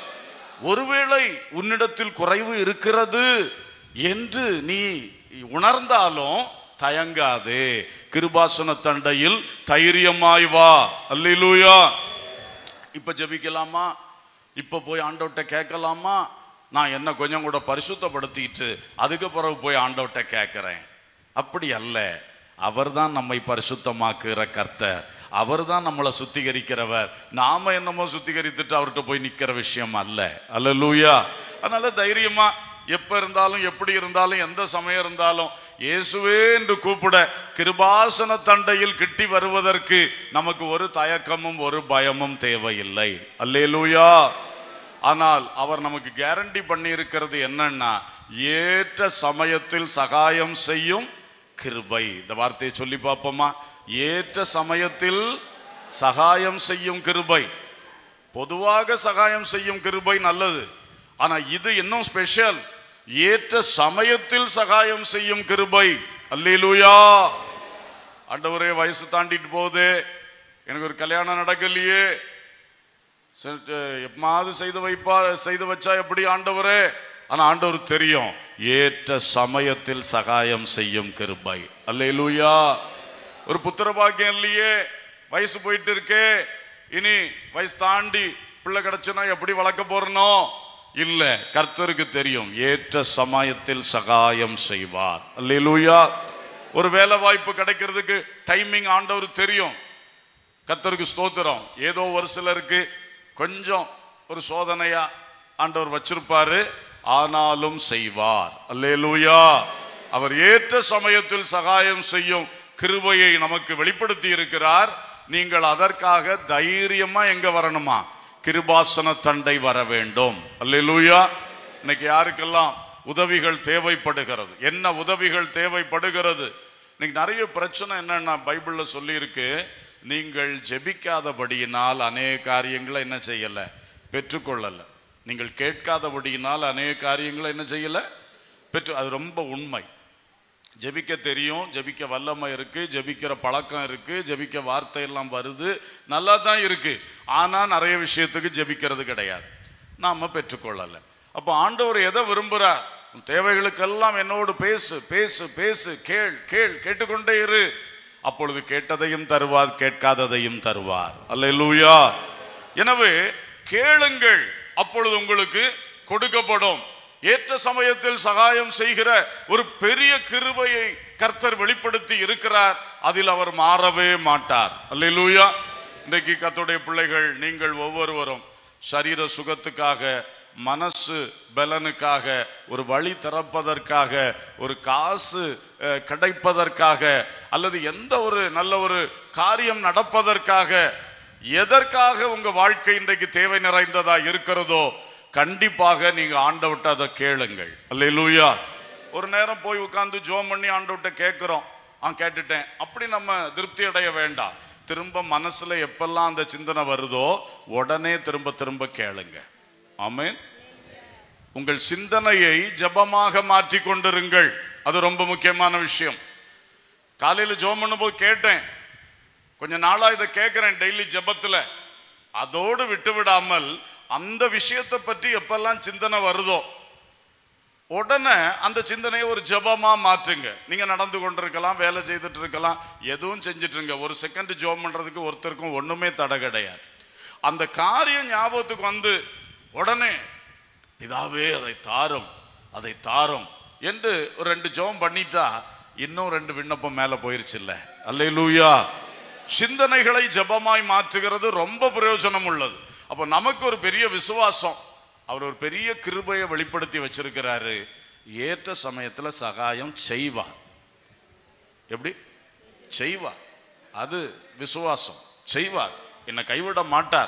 Speaker 1: ஒருவேளை உன்னிடத்தில் குறைவு இருக்கிறது என்று நீ உணர்ந்தாலும் தயங்காதே கிருபாசன தண்டையில் தைரியமாய் வா அல்லேலூயா இப்ப ஜெபிக்கலாமா இப்ப போய் ஆண்டவர்கிட்ட கேட்கலாமா நான் என்ன கொஞ்சம் கூட பரிசுத்தப்படுத்திட்டு அதுக்கு பிறகு போய் ஆண்டவர்கிட்ட கேட்கிறேன் அப்படி அல்ல அவர்தான் நம்மை பரிசுத்தமாக்குகிற கர்த்தர் அவர்தான் நம்மளை சுத்திகரிக்கிறவர் நாம என்னமோ சுத்திகரித்துட்டு அவர்கிட்ட போய் நிக்கிற விஷயம் அல்ல அல்லேலூயா அதனால தைரியமா எப்ப இருந்தாலும் எப்படி இருந்தாலும் எந்த சமயம் இருந்தாலும் இயேசுவே என்று கூப்பிட கிருபாசன தண்டையில் கிட்டி வருவதற்கு நமக்கு ஒரு தயக்கமும் ஒரு பயமும் தேவையில்லை அல்லேலூயா ஆனால் அவர் நமக்கு கேரண்டி பண்ணி இருக்கிறது என்னன்னா ஏற்ற சமயத்தில் சகாயம் செய்யும் கிருபை இந்த வார்த்தையை சொல்லி பார்ப்போமா ஏற்ற சமயத்தில் சகாயம் செய்யும் கிருபை பொதுவாக சகாயம் செய்யும் கிருபை நல்லது ஆனா இது இன்னும் ஸ்பெஷல் ஏற்ற சமயத்தில் சகாயம் செய்யும் கிருபை அல்லேலூயா ஆண்டவரே வயசு தாண்டிட்டு போகுது எனக்கு ஒரு கல்யாணம் நடக்கலையே சரி, எப்பமாவது செய்து வைப்பா செய்து வச்சா எப்படி ஆண்டவரே ஆனா ஆண்டவர் தெரியும் ஏற்ற சமயத்தில் சகாயம் செய்யும் கிருபை அல்லேலூயா ஒரு புத்திர பாக்கியம் இல்லையே வயசு போயிட்டு இருக்கே இனி வயசு தாண்டி பிள்ளை கிடைச்சுனா எப்படி வளர்க்க போறனோ இல்ல கர்த்தருக்கு தெரியும் ஏற்ற சமயத்தில் சகாயம் செய்வார் அல்லேலூயா ஒரு வேலை வாய்ப்பு கிடைக்கிறதுக்கு டைமிங் ஆண்டவர் தெரியும் கர்த்தருக்கு ஸ்தோத்திரம் ஏதோ ஒரு சிலருக்கு கொஞ்சம் ஒரு சோதனையா ஆண்டவர் வச்சிருப்பாரு ஆனாலும் செய்வார் அல்லேலூயா அவர் ஏற்ற சமயத்தில் சகாயம் செய்யும் கிருபையை நமக்கு வெளிப்படுத்தி இருக்கிறார் நீங்கள் அதற்காக தைரியமா எங்க வரணுமா கிருபாசன தண்டை வர வேண்டும் அல்லேலூயா இன்னைக்கு யாருக்கெல்லாம் உதவிகள் தேவைப்படுகிறது என்ன உதவிகள் தேவைப்படுகிறது இன்னைக்கு நிறைய பிரச்சனை என்னன்னா பைபிள்ல சொல்லியிருக்கு நீங்கள் ஜெபிக்காதபடியினால் அநேக காரியங்களை என்ன செய்யல பெற்றுக்கொள்ளல நீங்கள் கேட்காதபடியினால் அநேக காரியங்களை என்ன செய்யல பெற்று அது ரொம்ப உண்மை ஜெபிக்க தெரியும் ஜெபிக்க வல்லமை இருக்கு ஜெபிக்கிற பழக்கம் இருக்கு ஜெபிக்க வார்த்தை எல்லாம் வருது நல்லா தான் இருக்கு ஆனா நிறைய விஷயத்துக்கு ஜெபிக்கிறது கிடையாது நாம பெற்றுக்கொள்ளல அப்போ ஆண்டவர் எதை விரும்புறார் உன் தேவைகளுக்கெல்லாம் என்னோடு பேசு பேசு பேசு கேள் கேள் கேட்டுக்கொண்டே இரு அப்பொழுது கேட்டதையும் தருவார் கேட்காததையும் தருவார் அல்லேலூயா எனவே கேளுங்கள் அப்பொழுது உங்களுக்கு கொடுக்கப்படும் ஏற்ற சமயத்தில் சகாயம் செய்கிற ஒரு பெரிய கிருபையை கர்த்தர் வெளிப்படுத்தி இருக்கிறார் அதில் அவர் மாறவே மாட்டார் அல்லேலூயா இன்றைக்கு கர்த்தருடைய பிள்ளைகள் நீங்கள் ஒவ்வொருவரும் சரீர சுகத்துக்காக மனசு பலனுக்காக ஒரு வழி திறப்பதற்காக ஒரு காசு அஹ், கிடைப்பதற்காக அல்லது எந்த ஒரு நல்ல ஒரு காரியம் நடப்பதற்காக எதற்காக உங்க வாழ்க்கை இன்றைக்கு தேவை நிறைந்ததா இருக்கிறதோ கண்டிப்பாக நீங்க ஆண்டவட்ட அதை கேளுங்கள் அல்லேலூயா ஒரு நேரம் போய் உட்கார்ந்து ஜோம் பண்ணி ஆண்டவட்ட கேட்கிறோம் ஆ கேட்டுட்டேன் அப்படி நம்ம திருப்தி அடைய வேண்டாம் திரும்ப மனசுல எப்பெல்லாம் அந்த சிந்தனை வருதோ உடனே திரும்ப திரும்ப கேளுங்க ஆமென் உங்கள் சிந்தனையை ஜெபமாக மாற்றி கொண்டிருங்கள் அது ரொம்ப முக்கியமான விஷயம் காலையில ஜோம் பண்ணும்போது கேட்டேன் கொஞ்ச நாளா இதை கேட்கிறேன் டெய்லி ஜெபத்துல அதோடு விட்டு விடாமல் அந்த விஷயத்தை பற்றி எப்பெல்லாம் சிந்தனை வருதோ உடனே அந்த சிந்தனையை ஒரு ஜெபமா மாற்றுங்க நீங்க நடந்து கொண்டிருக்கலாம் வேலை செய்துட்டு இருக்கலாம் எதுவும் செஞ்சுட்டு இருங்க ஒரு செகண்ட் ஜோம் பண்றதுக்கு ஒருத்தருக்கும் ஒண்ணுமே தடை கிடையாது அந்த காரியம் ஞாபகத்துக்கு வந்து உடனே பிதாவே அதை தாரும் அதை தாரும் என்று ஒரு ரெண்டு ஜெபம் பண்ணிட்டா இன்னும் ரெண்டு விண்ணப்பம் மேல போயிருச்சு இல்ல அல்லேலூயா சிந்தனைகளை ஜெபமாய் மாற்றுகிறது ரொம்ப பிரயோஜனம் உள்ளது அப்போ நமக்கு ஒரு பெரிய விசுவாசம் அவர் ஒரு பெரிய கிருபையை வெளிப்படுத்தி வச்சிருக்கிறாரு ஏற்ற சமயத்துல சகாயம் செய்வார் எப்படி செய்வார் அது விசுவாசம் செய்வார் என்னை கைவிட மாட்டார்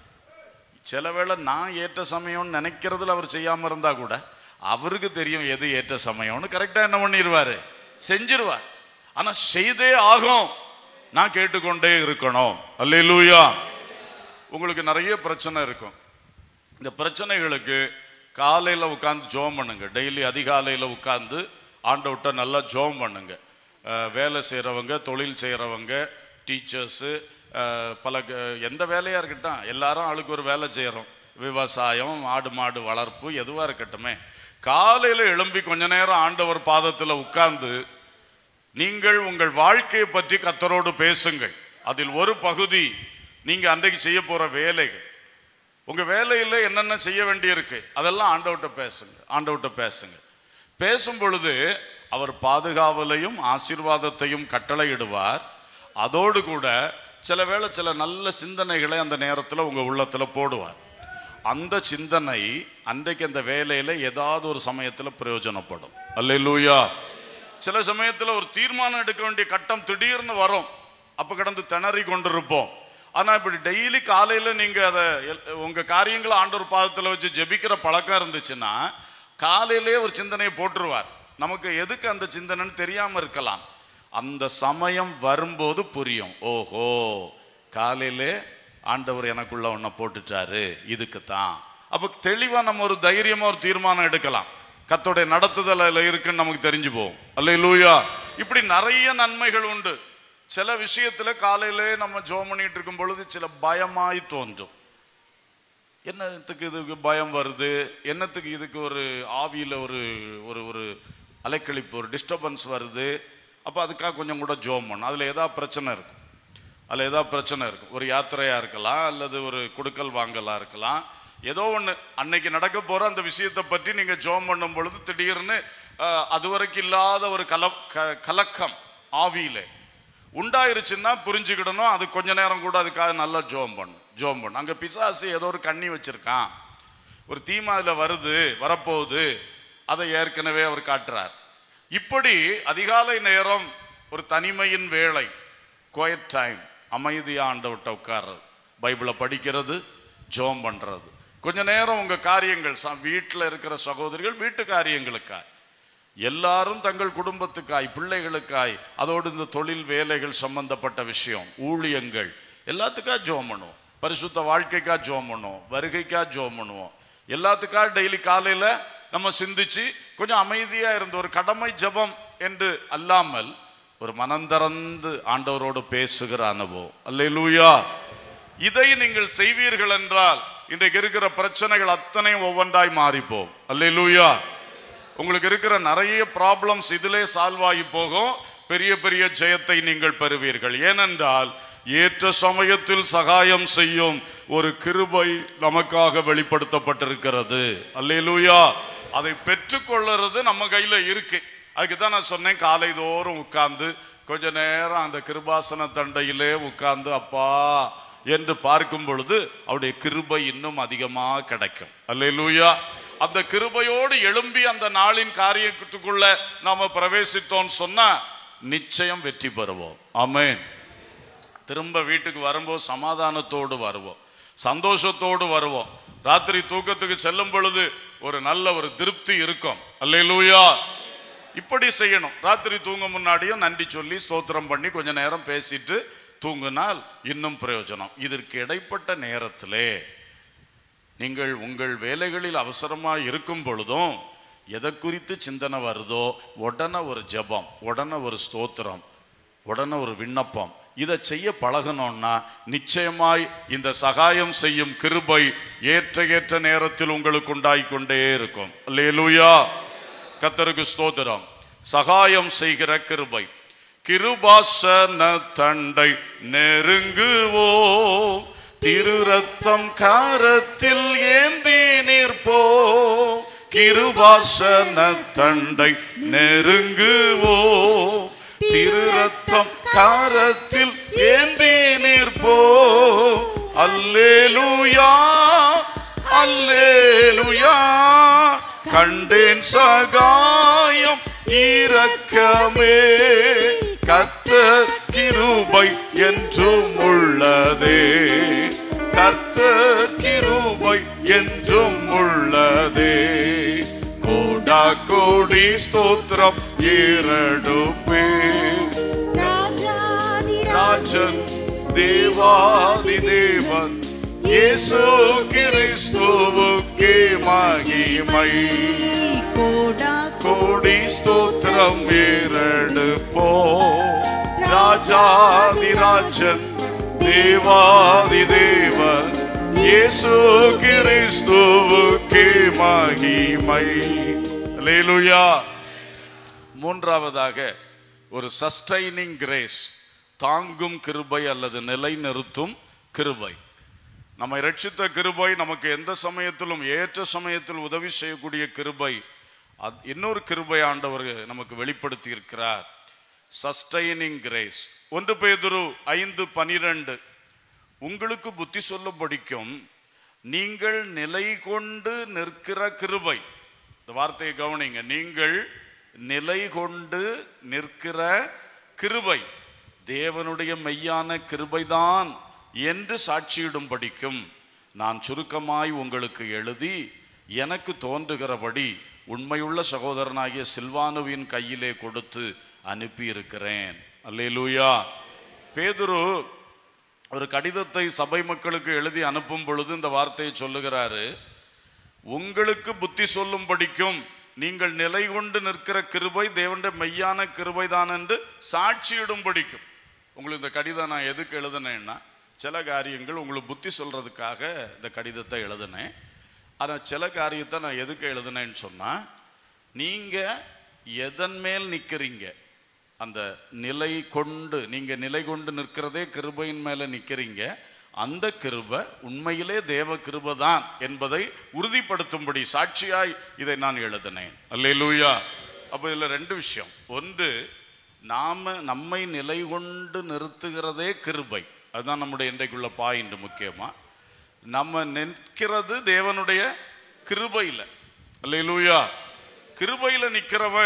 Speaker 1: சில வேளை நான் ஏற்ற சமயம்னு நினைக்கிறதுல அவர் செய்யாம இருந்தா கூட அவருக்கு தெரியும் எது ஏற்ற சமயம்னு கரெக்டா என்ன பண்ணிடுவாரு செஞ்சிருவார் ஆனா செய்தே ஆகும் நான் கேட்டுக்கொண்டே இருக்கணும் அல்லேலூயா உங்களுக்கு நிறைய பிரச்சனை இருக்கும் இந்த பிரச்சனைகளுக்கு காலையில் உட்காந்து ஜோம் பண்ணுங்க டெய்லி அதிகாலையில் உட்காந்து ஆண்டவர்கிட்ட நல்லா ஜோம் பண்ணுங்க அஹ், வேலை செய்கிறவங்க தொழில் செய்கிறவங்க டீச்சர்ஸு பல க- எந்த வேலையாக இருக்கட்டும் எல்லாரும் ஆளுக்கு ஒரு வேலை செய்கிறோம் விவசாயம் ஆடு மாடு வளர்ப்பு எதுவாக இருக்கட்டுமே காலையில் எழும்பி கொஞ்ச நேரம் ஆண்டவர் பாதத்தில் உட்கார்ந்து நீங்கள் உங்கள் வாழ்க்கையை பற்றி கத்தரோடு பேசுங்கள் அதில் ஒரு பகுதி நீங்க அன்றைக்கு செய்ய போற வேலைகள் உங்க வேலையில் என்னென்ன செய்ய வேண்டியிருக்கு அதெல்லாம் ஆண்டவர்கிட்ட பேசுங்க ஆண்டவர்கிட்ட பேசுங்க பேசும் பொழுது அவர் பாதுகாவலையும் ஆசீர்வாதத்தையும் கட்டளையிடுவார் அதோடு கூட சில வேளை சில நல்ல சிந்தனைகளை அந்த நேரத்தில் உங்க உள்ளத்துல போடுவார் அந்த சிந்தனை அன்றைக்கு அந்த வேலையில ஏதாவது ஒரு சமயத்துல பிரயோஜனப்படும் அல்லேலூயா சில சமயத்துல ஒரு தீர்மானம் எடுக்க வேண்டிய கட்டம் திடீர்னு வரும் அப்ப கடந்து திணறி கொண்டிருப்போம் ஆனா இப்படி டெய்லி காலையில நீங்க அதை எல்- உங்க காரியங்களை ஆண்டவர் பாதத்துல வச்சு ஜெபிக்கிற பழக்கம் இருந்துச்சுன்னா காலையிலே ஒரு சிந்தனையை போட்டுருவார் நமக்கு எதுக்கு அந்த சிந்தனைன்னு தெரியாம இருக்கலாம் அந்த சமயம் வரும்போது புரியும் ஓஹோ காலையிலே ஆண்டவர் எனக்குள்ள ஒன்றை போட்டுட்டாரு இதுக்கு தான் அப்போ தெளிவா நம்ம ஒரு தைரியமா ஒரு தீர்மானம் எடுக்கலாம் கத்தோடைய நடத்துதல் அதில் இருக்குன்னு நமக்கு தெரிஞ்சு போகும் அல்ல லூயா இப்படி நிறைய நன்மைகள் உண்டு சில விஷயத்துல காலையிலே நம்ம ஜோம் பண்ணிட்டு இருக்கும் பொழுது சில பயமாய் தோன்றும் என்னத்துக்கு இதுக்கு பயம் வருது என்னத்துக்கு இதுக்கு ஒரு ஆவியில் ஒரு ஒரு ஒரு அலைக்கழிப்பு ஒரு டிஸ்டர்பன்ஸ் வருது அப்போ அதுக்காக கொஞ்சம் கூட ஜோம் பண்ணும் அதில் ஏதாவது பிரச்சனை இருக்கும் அதில் ஏதாவது பிரச்சனை இருக்கும் ஒரு யாத்திரையாக இருக்கலாம் அல்லது ஒரு கொடுக்கல் வாங்கலாக இருக்கலாம் ஏதோ ஒன்று அன்னைக்கு நடக்க போகிற அந்த விஷயத்தை பற்றி நீங்கள் ஜோம் பண்ணும் பொழுது திடீர்னு அஹ், அதுவரைக்கும் இல்லாத ஒரு கல க- கலக்கம் ஆவியிலே உண்டாயிருச்சுன்னா புரிஞ்சுக்கிடணும் அது கொஞ்ச நேரம் கூட அதுக்காக நல்லா ஜோம் பண்ணும் ஜோம் பண்ணும் அங்கே பிசாசு ஏதோ ஒரு கண்ணி வச்சிருக்கான் ஒரு தீமை அதில் வருது வரப்போகுது அதை ஏற்கனவே அவர் காட்டுறார் இப்படி அதிகாலை நேரம் ஒரு தனிமையின் வேளை குவைட் டைம் அமைதியா ஆண்டவர்கிட்ட உட்கார்றது பைபிளை படிக்கிறது ஜோம் பண்றது கொஞ்ச நேரம் உங்க காரியங்கள் ச- வீட்டில் இருக்கிற சகோதரிகள் வீட்டு காரியங்களுக்காய் எல்லாரும் தங்கள் குடும்பத்துக்காய் பிள்ளைகளுக்காய் அதோடு இந்த தொழில் வேலைகள் சம்பந்தப்பட்ட விஷயம் ஊழியங்கள் எல்லாத்துக்காக ஜோம் பண்ணுவோம் பரிசுத்த வாழ்க்கைக்காக ஜோம் பண்ணுவோம் வருகைக்காக ஜோம் பண்ணுவோம் எல்லாத்துக்காக டெய்லி காலையில நம்ம சிந்திச்சு கொஞ்சம் அமைதியா இருந்த ஒரு கடமை ஜெபம் என்று அல்லாமல் ஒரு மனந்திறந்து ஆண்டவரோடு பேசுகிற அனுபவம் அல்லேலூயா இதை நீங்கள் செய்வீர்கள் என்றால் இன்றைக்கு இருக்கிற பிரச்சனைகள் அத்தனையும் ஒவ்வொன்றாய் மாறிப்போம் அல்லேலூயா உங்களுக்கு இருக்கிற நிறைய ப்ராப்ளம்ஸ் இதிலே சால்வ் ஆகி போகும் பெரிய பெரிய ஜெயத்தை நீங்கள் பெறுவீர்கள் ஏனென்றால் ஏற்ற சமயத்தில் சகாயம் செய்யும் ஒரு கிருபை நமக்காக வெளிப்படுத்தப்பட்டிருக்கிறது அல்லேலூயா அதை பெற்றுக்கொள்ளுறது நம்ம கையில இருக்கு அதுக்கு தான் நான் சொன்னேன் காலை தோறும் உட்கார்ந்து கொஞ்ச நேரம் அந்த கிருபாசன தண்டையிலே உட்கார்ந்து அப்பா என்று பார்க்கும் பொழுது அவருடைய கிருபை இன்னும் அதிகமாக கிடைக்கும் அல்லேலூயா அந்த கிருபையோடு எழும்பி அந்த நாளின் காரியத்துக்குள்ள நாம பிரவேசித்தோம் சொன்னா நிச்சயம் வெற்றி பெறுவோம் ஆமென் திரும்ப வீட்டுக்கு வரும்போது சமாதானத்தோடு வருவோம் சந்தோஷத்தோடு வருவோம் ராத்திரி தூக்கத்துக்கு செல்லும் பொழுது ஒரு நல்ல ஒரு திருப்தி இருக்கும் அல்லேலூயா இப்படி செய்யணும் ராத்திரி தூங்க முன்னாடியும் நன்றி சொல்லி ஸ்தோத்திரம் பண்ணி கொஞ்ச நேரம் பேசிட்டு தூங்கினால் இன்னும் பிரயோஜனம் இதற்கு இடைப்பட்ட நேரத்திலே நீங்கள் உங்கள் வேலைகளில் அவசரமாக இருக்கும் பொழுதும் எதை குறித்து சிந்தனை வருதோ உடனே ஒரு ஜெபம் உடனே ஒரு ஸ்தோத்திரம் உடனே ஒரு விண்ணப்பம் இதை செய்ய பழகணும்னா நிச்சயமாய் இந்த சகாயம் செய்யும் கிருபை ஏற்ற ஏற்ற நேரத்தில் உங்களுக்கு உண்டாகிக் கொண்டே இருக்கும் அல்லேலூயா கத்தருக்கு ஸ்தோத்திரம் சகாயம் செய்கிற கிருபை கிருபாசன தண்டை நெருங்குவோம் திரு ரத்தம் காரத்தில் ஏந்தி நிற்போம் கிருபாசன தண்டை நெருங்குவோம் திரு ரத்தம் காரத்தில் ஏந்தி நிற்போம் அல்லேலூயா அல்லேலூயா கண்டேன் சகாயம் இரக்கமே கர்த்தர் கிருபை என்றும் உள்ளதே கர்த்தர் கிருபை என்றும் உள்ளதே கோடா கோடி ஸ்தோத்திரம் ஏறடுப்பே ராஜன் தேவாதி தேவன் இயேசு கிறிஸ்துவுக்கே மகிமை கோடி ஸ்தோத்திரம் ஏறெடுப்போ ராஜாதி ராஜன் தேவாதி தேவன் இயேசு கிறிஸ்துவுக்கே மகிமை அல்லேலூயா மூன்றாவதாக ஒரு சஸ்டைனிங் கிரேஸ் தாங்கும் கிருபை அல்லது நிலைநிறுத்தும் கிருபை நம்மை ரட்சித்த கிருபை நமக்கு எந்த சமயத்திலும் ஏற்ற சமயத்தில் உதவி செய்யக்கூடிய கிருபை அது இன்னொரு கிருபை ஆண்டவர் நமக்கு வெளிப்படுத்தி இருக்கிறார் சஸ்டைனிங் கிரேஸ் ஒன்று பேதுரு ஐந்து பனிரெண்டு உங்களுக்கு புத்தி சொல்ல படிக்கும் நீங்கள் நிலை கொண்டு நிற்கிற கிருபை இந்த வார்த்தையை கவனிங்க நீங்கள் நிலை கொண்டு நிற்கிற கிருபை தேவனுடைய மெய்யான கிருபைதான் என்று சாட்சியிடும் படிக்கும் நான் சுருக்கமாய் உங்களுக்கு எழுதி எனக்கு தோன்றுகிறபடி உண்மையுள்ள சகோதரனாகிய சில்வானுவின் கையிலே கொடுத்து அனுப்பியிருக்கிறேன் அல்லேலூயா பேதுரு ஒரு கடிதத்தை சபை மக்களுக்கு எழுதி அனுப்பும் பொழுது இந்த வார்த்தையை சொல்லுகிறாரு உங்களுக்கு புத்தி சொல்லும் படிக்கும் நீங்கள் நிலை கொண்டு நிற்கிற கிருபை தேவனுடைய மெய்யான கிருபை தான் என்று சாட்சியிடும் படிக்கும் உங்களுக்கு இந்த கடிதம் நான் எதுக்கு எழுதினேன்னா சில காரியங்கள் உங்களுக்கு புத்தி சொல்றதுக்காக இந்த கடிதத்தை எழுதினேன் ஆனால் சில காரியத்தை நான் எதுக்கு எழுதினேன்னு சொன்னால் நீங்கள் எதன் மேல் நிற்கிறீங்க அந்த நிலை கொண்டு நீங்கள் நிலை கொண்டு நிற்கிறதே கிருபையின் மேலே நிற்கிறீங்க அந்த கிருபை உண்மையிலே தேவ கிருபை தான் என்பதை உறுதிப்படுத்தும்படி சாட்சியாய் இதை நான் எழுதினேன் அல்லேலூயா அப்போ இதில் ரெண்டு விஷயம் ஒன்று நாம நம்மை நிலை கொண்டு நிறுத்துகிறதே கிருபை அதுதான் நம்முடைய இன்றைக்குள்ள பாயிண்ட் முக்கியமா நம்ம நிற்கிறது தேவனுடைய கிருபையில் அல்லேலூயா கிருபையில் நிற்கிறவன்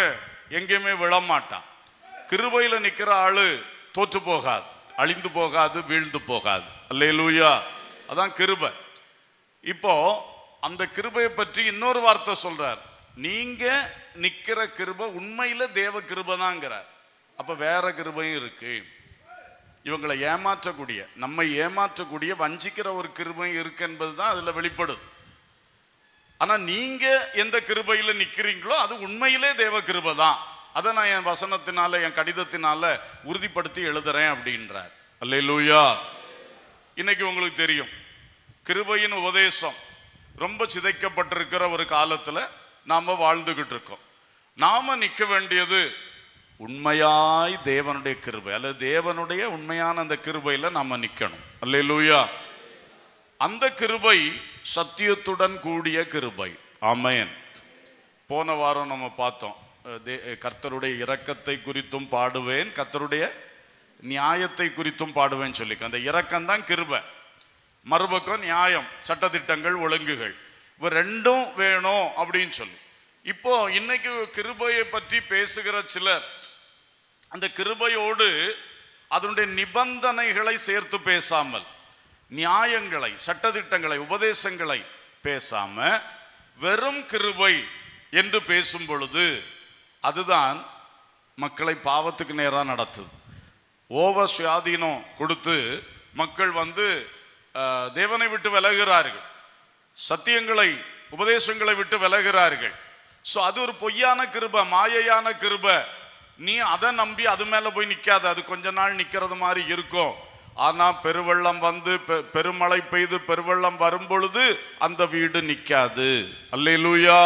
Speaker 1: எங்கேயுமே விழமாட்டான் கிருபையில நிக்கிற ஆளு தோற்று போகாது அழிந்து போகாது வீழ்ந்து போகாது அல்லேலூயா அதான் கிருபை இப்போ அந்த கிருபையை பற்றி இன்னொரு வார்த்தை சொல்றார் நீங்க நிக்கிற கிருபை உண்மையில தேவ கிருபை தாங்கிறார் அப்ப வேற கிருபையும் இருக்கு இவங்களை ஏமாற்றக்கூடிய நம்மை ஏமாற்றக்கூடிய வஞ்சிக்கிற ஒரு கிருபையும் இருக்கு என்பதுதான் அதுல வெளிப்படுது ஆனா நீங்க எந்த கிருபையில நிக்கிறீங்களோ அது உண்மையிலே தேவ கிருபை தான் அதை நான் என் வசனத்தினால என் கடிதத்தினால உறுதிப்படுத்தி எழுதுறேன் அப்படின்றார் அல்லேலூயா இன்னைக்கு உங்களுக்கு தெரியும் கிருபையின் உபதேசம் ரொம்ப சிதைக்கப்பட்டிருக்கிற ஒரு காலத்துல நாம வாழ்ந்துகிட்டு இருக்கோம் நாம நிக்க வேண்டியது உண்மையாய் தேவனுடைய கிருபை அல்லது தேவனுடைய உண்மையான அந்த கிருபையில நாம நிக்கணும் அல்லேலூயா அந்த கிருபை சத்தியத்துடன் கூடிய கிருபை ஆமென் போன வாரம் நம்ம பார்த்தோம் அஹ் தே- கர்த்தருடைய இரக்கத்தை குறித்தும் பாடுவேன் கர்த்தருடைய நியாயத்தை குறித்தும் பாடுவேன் சொல்லி அந்த இரக்கம் தான் கிருபை மறுபக்கம் நியாயம் சட்டதிட்டங்கள் ஒழுங்குகள் இவ ரெண்டும் வேணும் அப்படின்னு சொல்லி இப்போ இன்னைக்கு கிருபையை பற்றி பேசுகிற சிலர் அந்த கிருபையோடு அதனுடைய நிபந்தனைகளை சேர்த்து பேசாமல் நியாயங்களை சட்டதிட்டங்களை உபதேசங்களை பேசாம வெறும் கிருபை என்று பேசும் பொழுது அதுதான் மக்களை பாவத்துக்கு நேரா நடத்துது ஓவர் சுயாதீனம் கொடுத்து மக்கள் வந்து அஹ், தேவனை விட்டு விலகுகிறார்கள் சத்தியங்களை உபதேசங்களை விட்டு விலகுகிறார்கள் சோ அது ஒரு பொய்யான கிருபை மாயையான கிருபை நீ அதை நம்பி அது மேல போய் நிக்காத அது கொஞ்ச நாள் நிக்கிறது மாதிரி இருக்கும் ஆனா பெருவெள்ளம் வந்து பெ- பெருமழை பெய்து பெருவெள்ளம் வரும் பொழுது அந்த வீடு நிக்காது அல்லேலூயா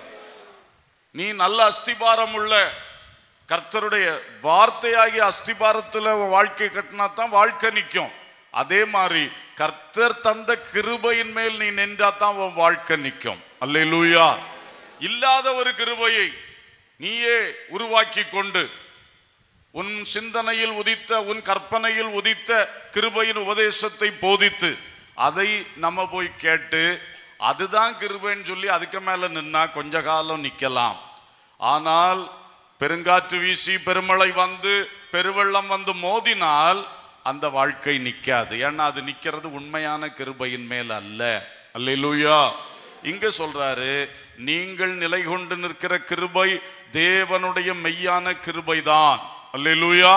Speaker 1: நீ நல்ல அஸ்திபாரம் உள்ள கர்த்தருடைய வார்த்தையாகிய அஸ்திபாரத்துல உன் வாழ்க்கை கட்டினா தான் வாழ்க்கை நிற்கும் அதே மாதிரி கர்த்தர் தந்த கிருபையின் மேல் நீ நின்றா தான் உன் வாழ்க்கை நிற்கும் அல்லேலூயா இல்லாத ஒரு கிருபையை நீயே உருவாக்கி கொண்டு உன் சிந்தனையில் உதித்த உன் கற்பனையில் உதித்த கிருபையின் உபதேசத்தை போதித்து அதை நம்ம போய் கேட்டு அதுதான் கிருபைன்னு சொல்லி அதுக்கு மேல நின்னா கொஞ்ச காலம் நிக்கலாம் ஆனால் பெருங்காற்று வீசி பெருமழை வந்து பெருவெள்ளம் வந்து மோதினால் அந்த வாழ்க்கை நிக்காது ஏன்னா அது நிக்கிறது உண்மையான கிருபையின் மேல் அல்ல அல்லேலூயா இங்க சொல்றாரு நீங்கள் நிலை கொண்டு நிற்கிற கிருபை தேவனுடைய மெய்யான கிருபைதான் அல்லேலூயா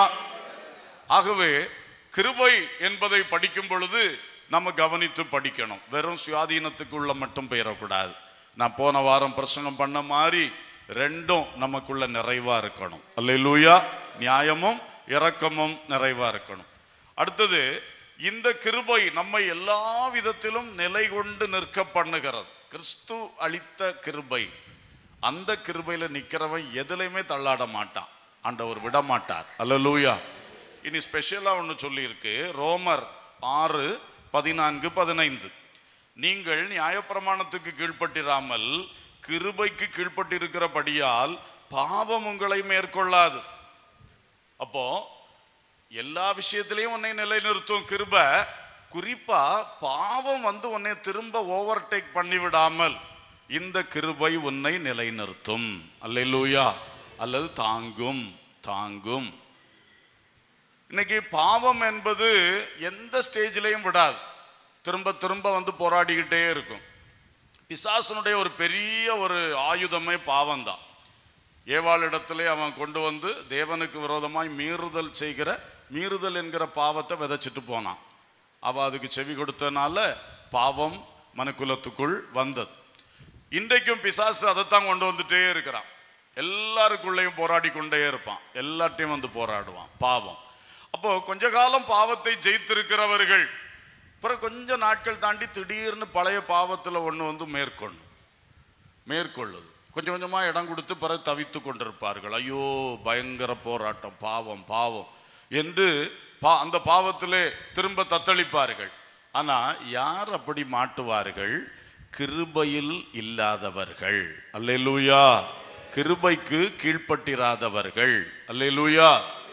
Speaker 1: ஆகவே கிருபை என்பதை படிக்கும் பொழுது நம்ம கவனித்து படிக்கணும் வெறும் சுயாதீனத்துக்குள்ள மட்டும் போயிடக்கூடாது நான் போன வாரம் பிரசங்கம் பண்ண மாதிரி ரெண்டும் நமக்குள்ள நிறைவா இருக்கணும் அல்லேலூயா நியாயமும் இரக்கமும் நிறைவா இருக்கணும் அடுத்தது இந்த கிருபை நம்மை எல்லா விதத்திலும் நிலை கொண்டு நிற்க பண்ணுகிறது கிறிஸ்து அளித்த கிருபை அந்த கிருபையில நிக்கிறவன் எதுலையுமே தள்ளாட மாட்டான் ஆண்டவர் விட மாட்டார் அல்லேலூயா இனி ஸ்பெஷலா ஒன்று சொல்லியிருக்கு ரோமர் ஆறு பதினான்கு பதினைந்து நீங்கள் நியாயப்பிரமாணத்துக்கு கீழ்ப்பட்டிராமல் கிருபைக்கு கீழ்ப்பட்டிருக்கிறபடியால் பாவம் உங்களை மேற்கொள்ளாது அப்போ எல்லா விஷயத்திலையும் உன்னை நிலைநிறுத்தும் கிருப குறிப்பா பாவம் வந்து உன்னை திரும்ப ஓவர்டேக் பண்ணி விடாமல் இந்த கிருபை உன்னை நிலைநிறுத்தும் அல்லேலூயா அல்லது தாங்கும் தாங்கும் இன்னைக்கு பாவம் என்பது எந்த ஸ்டேஜ்லையும் விடாது திரும்ப திரும்ப வந்து போராடிக்கிட்டே இருக்கும் பிசாசனுடைய ஒரு பெரிய ஒரு ஆயுதமே பாவம்தான் ஏவாளிடத்திலே அவன் கொண்டு வந்து தேவனுக்கு விரோதமாய் மீறுதல் செய்கிற மீறுதல் என்கிற பாவத்தை விதைச்சிட்டு போனான் அவ அதுக்கு செவி கொடுத்தனால பாவம் மனுக்குலத்துக்குள் வந்தது இன்றைக்கும் பிசாசு அதைத்தான் கொண்டு வந்துட்டே இருக்கிறான் எல்லாருக்குள்ளேயும் போராடி கொண்டே இருப்பான் எல்லாத்தையும் வந்து போராடுவான் பாவம் அப்போ கொஞ்ச காலம் பாவத்தை ஜெயித்திருக்கிறவர்கள் அப்புறம் கொஞ்ச நாட்கள் தாண்டி திடீர்னு பழைய பாவத்துல ஒண்ணு வந்து மேற்கொள்ளும் மேற்கொள்ளுது கொஞ்சம் கொஞ்சமா இடம் கொடுத்து பிறகு தவித்து கொண்டிருப்பார்கள் ஐயோ பயங்கர போராட்டம் பாவம் பாவம் என்று பா அந்த பாவத்திலே திரும்ப தத்தளிப்பார்கள் ஆனா யார் அப்படி மாட்டுவார்கள் கிருபையில் இல்லாதவர்கள் அல்லேலூயா கிருபைக்கு கீழ்ப்பட்டிராதவர்கள் அல்லேலூயா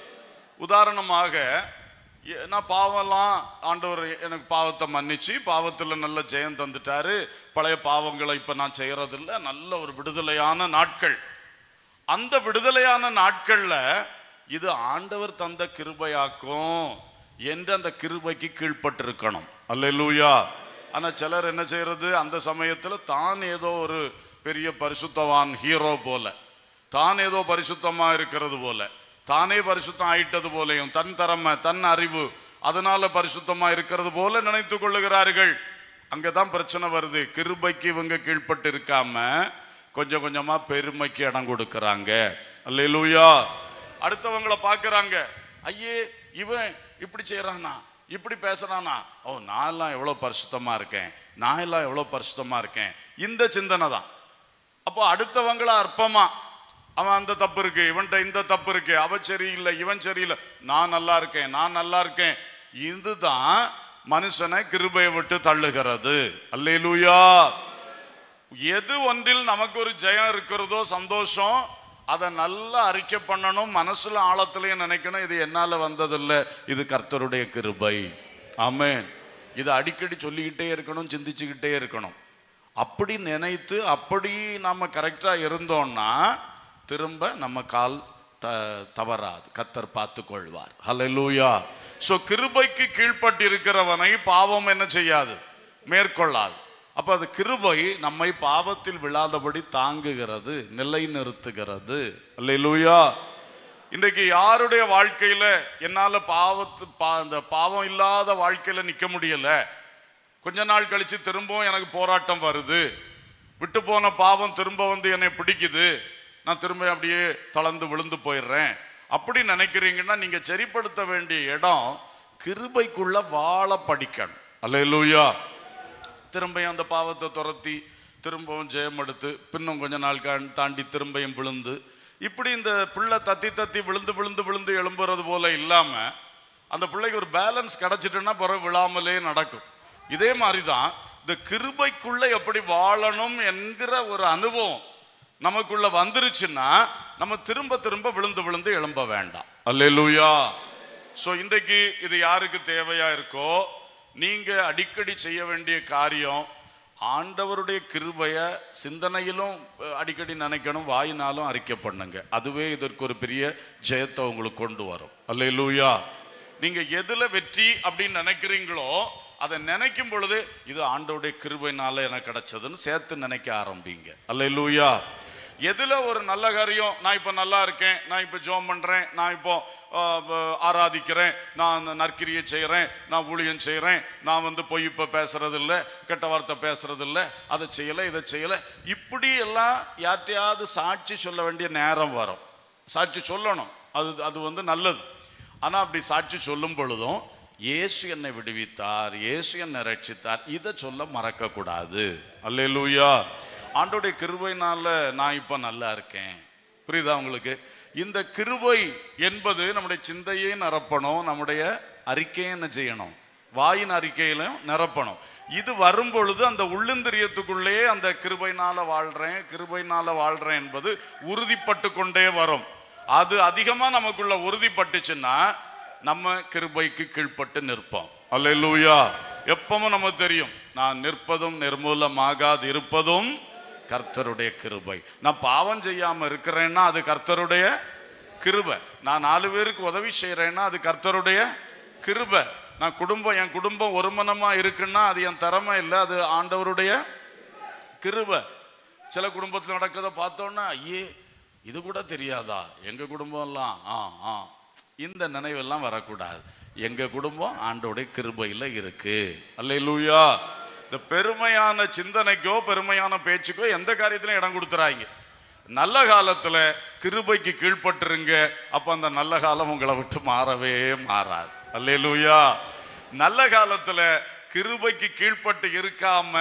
Speaker 1: உதாரணமாக எ- நான் பாவம்லாம் ஆண்டவர் எனக்கு பாவத்தை மன்னிச்சு பாவத்தில் நல்ல ஜெயம் தந்துட்டாரு பழைய பாவங்களை இப்போ நான் செய்யறதில்ல நல்ல ஒரு விடுதலையான நாட்கள் அந்த விடுதலையான நாட்கள்ல இது ஆண்டவர் தந்த கிருபையாக்கும் என்று அந்த கிருபைக்கு கீழ்ப்பட்டிருக்கணும் அல்லேலூயா ஆனா சிலர் என்ன செய்யறது அந்த சமயத்துல தான் ஏதோ ஒரு பெரிய பரிசுத்தவான் ஹீரோ போல தான் ஏதோ பரிசுத்தமா இருக்கிறது போல தானே பரிசுத்தம் ஆயிட்டது போலையும் தன் திறமை தன் அறிவு அதனால பரிசுத்தமா இருக்கிறது போல நினைத்து கொள்ளுகிறார்கள் அங்கதான் பிரச்சனை வருது கிருபைக்கு இவங்க கீழ்ப்பட்டு இருக்காம கொஞ்சம் கொஞ்சமா பெருமைக்கு இடம் கொடுக்கறாங்க அல்லேலூயா அடுத்தவங்கள பார்க்கறாங்க ஐயே இவன் இப்படி செய்யறானா இப்படி பேசுறானா ஓ நான் எல்லாம் எவ்வளவு பரிசுத்தமா இருக்கேன் நான் எல்லாம் எவ்வளவு பரிசுத்தமா இருக்கேன் இந்த சிந்தனை தான் அப்போ அடுத்தவங்கள அற்பமா அவன் அந்த தப்பு இருக்கு இவன்கிட்ட இந்த தப்பு இருக்கு அவ சரியில்லை இவன் சரியில்லை நான் நல்லா இருக்கேன் நான் நல்லா இருக்கேன் இதுதான் மனுஷனை கிருபையை விட்டு தள்ளுகிறது அல்லேலூயா எது ஒன்றில் நமக்கு ஒரு ஜெயம் இருக்கிறதோ சந்தோஷம் அதை நல்லா அறிக்கை பண்ணணும் மனசுல ஆழத்திலையும் நினைக்கணும் இது என்னால வந்ததில்லை இது கர்த்தருடைய கிருபை ஆமென் இது அடிக்கடி சொல்லிக்கிட்டே இருக்கணும் சிந்திச்சுக்கிட்டே இருக்கணும் அப்படி நினைத்து அப்படி நாம கரெக்டா இருந்தோம்னா திரும்ப நம்ம கால் த தவறாது கத்தர் பார்த்து கொள்வார் ஹalleluya சோ கிருபைக்கு கீழ்ப்பட்டு இருக்கிறவனை பாவம் என்ன செய்யாது மேற்கொள்ளாது அப்ப அது கிருபை நம்மை பாவத்தில் விழாதபடி தாங்குகிறது நிலைநிறுத்துகிறது அல்லேலூயா இன்றைக்கு யாருடைய வாழ்க்கையில என்னால பாவத்து பா இந்த பாவம் இல்லாத வாழ்க்கையில நிக்க முடியல கொஞ்ச நாள் கழிச்சு திரும்பவும் எனக்கு போராட்டம் வருது விட்டு போன பாவம் திரும்ப வந்து என்னை பிடிக்குது நான் திரும்ப அப்படியே தளர்ந்து விழுந்து போயிடுறேன் அப்படி நினைக்கிறீங்கன்னா நீங்க சரிப்படுத்த வேண்டிய இடம் கிருபைக்குள்ள வாழ படிக்கணும் அல்லேலூயா திரும்பியும் அந்த பாவத்தை துரத்தி திரும்பவும் ஜெயம் எடுத்து பின்னும் கொஞ்ச நாள் கா- தாண்டி திரும்பியும் விழுந்து இப்படி இந்த பிள்ளை தத்தி தத்தி விழுந்து விழுந்து விழுந்து எழும்புறது போல இல்லாம அந்த பிள்ளைக்கு ஒரு பேலன்ஸ் கிடைச்சிட்டுன்னா பிறகு விழாமலே நடக்கும் இதே மாதிரி தான் இந்த கிருபைக்குள்ள எப்படி வாழணும் என்கிற ஒரு அனுபவம் நமக்குள்ள வந்துருச்சுன்னா நம்ம திரும்ப திரும்ப விழுந்து விழுந்து எழும்ப வேண்டாம் அல்லேலூயா சோ இன்றைக்கு இது யாருக்கு தேவையா இருக்கோ நீங்க அடிக்கடி செய்ய வேண்டிய காரியம் ஆண்டவருடைய கிருபைய சிந்தனையிலும் அஹ், அடிக்கடி நினைக்கணும் வாயினாலும் அறிக்கை பண்ணுங்க அதுவே இதற்கு ஒரு பெரிய ஜெயத்தை உங்களுக்கு கொண்டு வரும் அல்லேலூயா நீங்க எதுல வெற்றி அப்படின்னு நினைக்கிறீங்களோ அதை நினைக்கும் பொழுது இது ஆண்டவருடைய கிருபைனால எனக்கு கிடைச்சதுன்னு சேர்த்து நினைக்க ஆரம்பிங்க அல்லேலூயா எதுல ஒரு நல்ல காரியம் நான் இப்ப நல்லா இருக்கேன் நான் இப்ப ஜோம் பண்றேன் நான் இப்போ ஆஹ், ப- ஆராதிக்கிறேன் நான் அந்த நற்கிரியை செய்கிறேன் நான் ஊழியம் செய்கிறேன் நான் வந்து பொய் இப்போ பேசுறது இல்ல கெட்ட வார்த்தை பேசுறது இல்ல அதை செய்யலை இதை செய்யலை இப்படி எல்லாம் யார்ட்டையாவது சாட்சி சொல்ல வேண்டிய நேரம் வரும் சாட்சி சொல்லணும் அது அது வந்து நல்லது ஆனா அப்படி சாட்சி சொல்லும் பொழுதும் இயேசு என்னை விடுவித்தார் இயேசு என்னை ரட்சித்தார் இதை சொல்ல மறக்க கூடாது அல்லேலூயா ஆண்டோடைய கிருபைனால நான் இப்போ நல்லா இருக்கேன் புரியுதா உங்களுக்கு இந்த கிருபை என்பது நம்முடைய சிந்தையை நிரப்பணும் நம்முடைய அறிக்கையை என்ன செய்யணும் வாயின் அறிக்கையிலும் நிரப்பணும் இது வரும் பொழுது அந்த உள்ளந்திரியத்துக்குள்ளே அந்த கிருபைனால வாழ்றேன் கிருபைனால வாழ்றேன் என்பது உறுதிப்பட்டு கொண்டே வரும் அது அதிகமா நமக்குள்ள உறுதிப்பட்டுச்சுன்னா நம்ம கிருபைக்கு கீழ்ப்பட்டு நிற்போம் அல்லேலூயா எப்பவும் நமக்கு தெரியும் நான் நிற்பதும் நிர்மூலமாகாது இருப்பதும் கர்த்தருடைய கிருபை நான் பாவம் செய்யாம இருக்கிறேன்னா அது கர்த்தருடைய கிருபை நான் நாலு பேருக்கு உதவி செய்யறேன்னா அது கர்த்தருடைய கிருபை நான் குடும்பம் என் குடும்பம் ஒருமனமா இருக்குன்னா அது என் திறமை இல்லை அது ஆண்டவருடைய கிருபை சில குடும்பத்தில் நடக்கிறத பார்த்தோன்னா ஐயே இது கூட தெரியாதா எங்க குடும்பம்லாம் ஆ ஆ இந்த நினைவெல்லாம் வரக்கூடாது எங்க குடும்பம் ஆண்டோடைய கிருபையில இருக்கு அல்லேலூயா இந்த பெருமையான சிந்தனைக்கோ பெருமையான பேச்சுக்கோ எந்த காரியத்திலும் இடம் கொடுத்துறாங்க நல்ல காலத்துல கிருபைக்கு கீழ்ப்பட்டுருங்க அப்ப அந்த நல்ல காலம் உங்களை விட்டு மாறவே மாறாது அல்லேலூயா நல்ல காலத்துல கிருபைக்கு கீழ்ப்பட்டு இருக்காம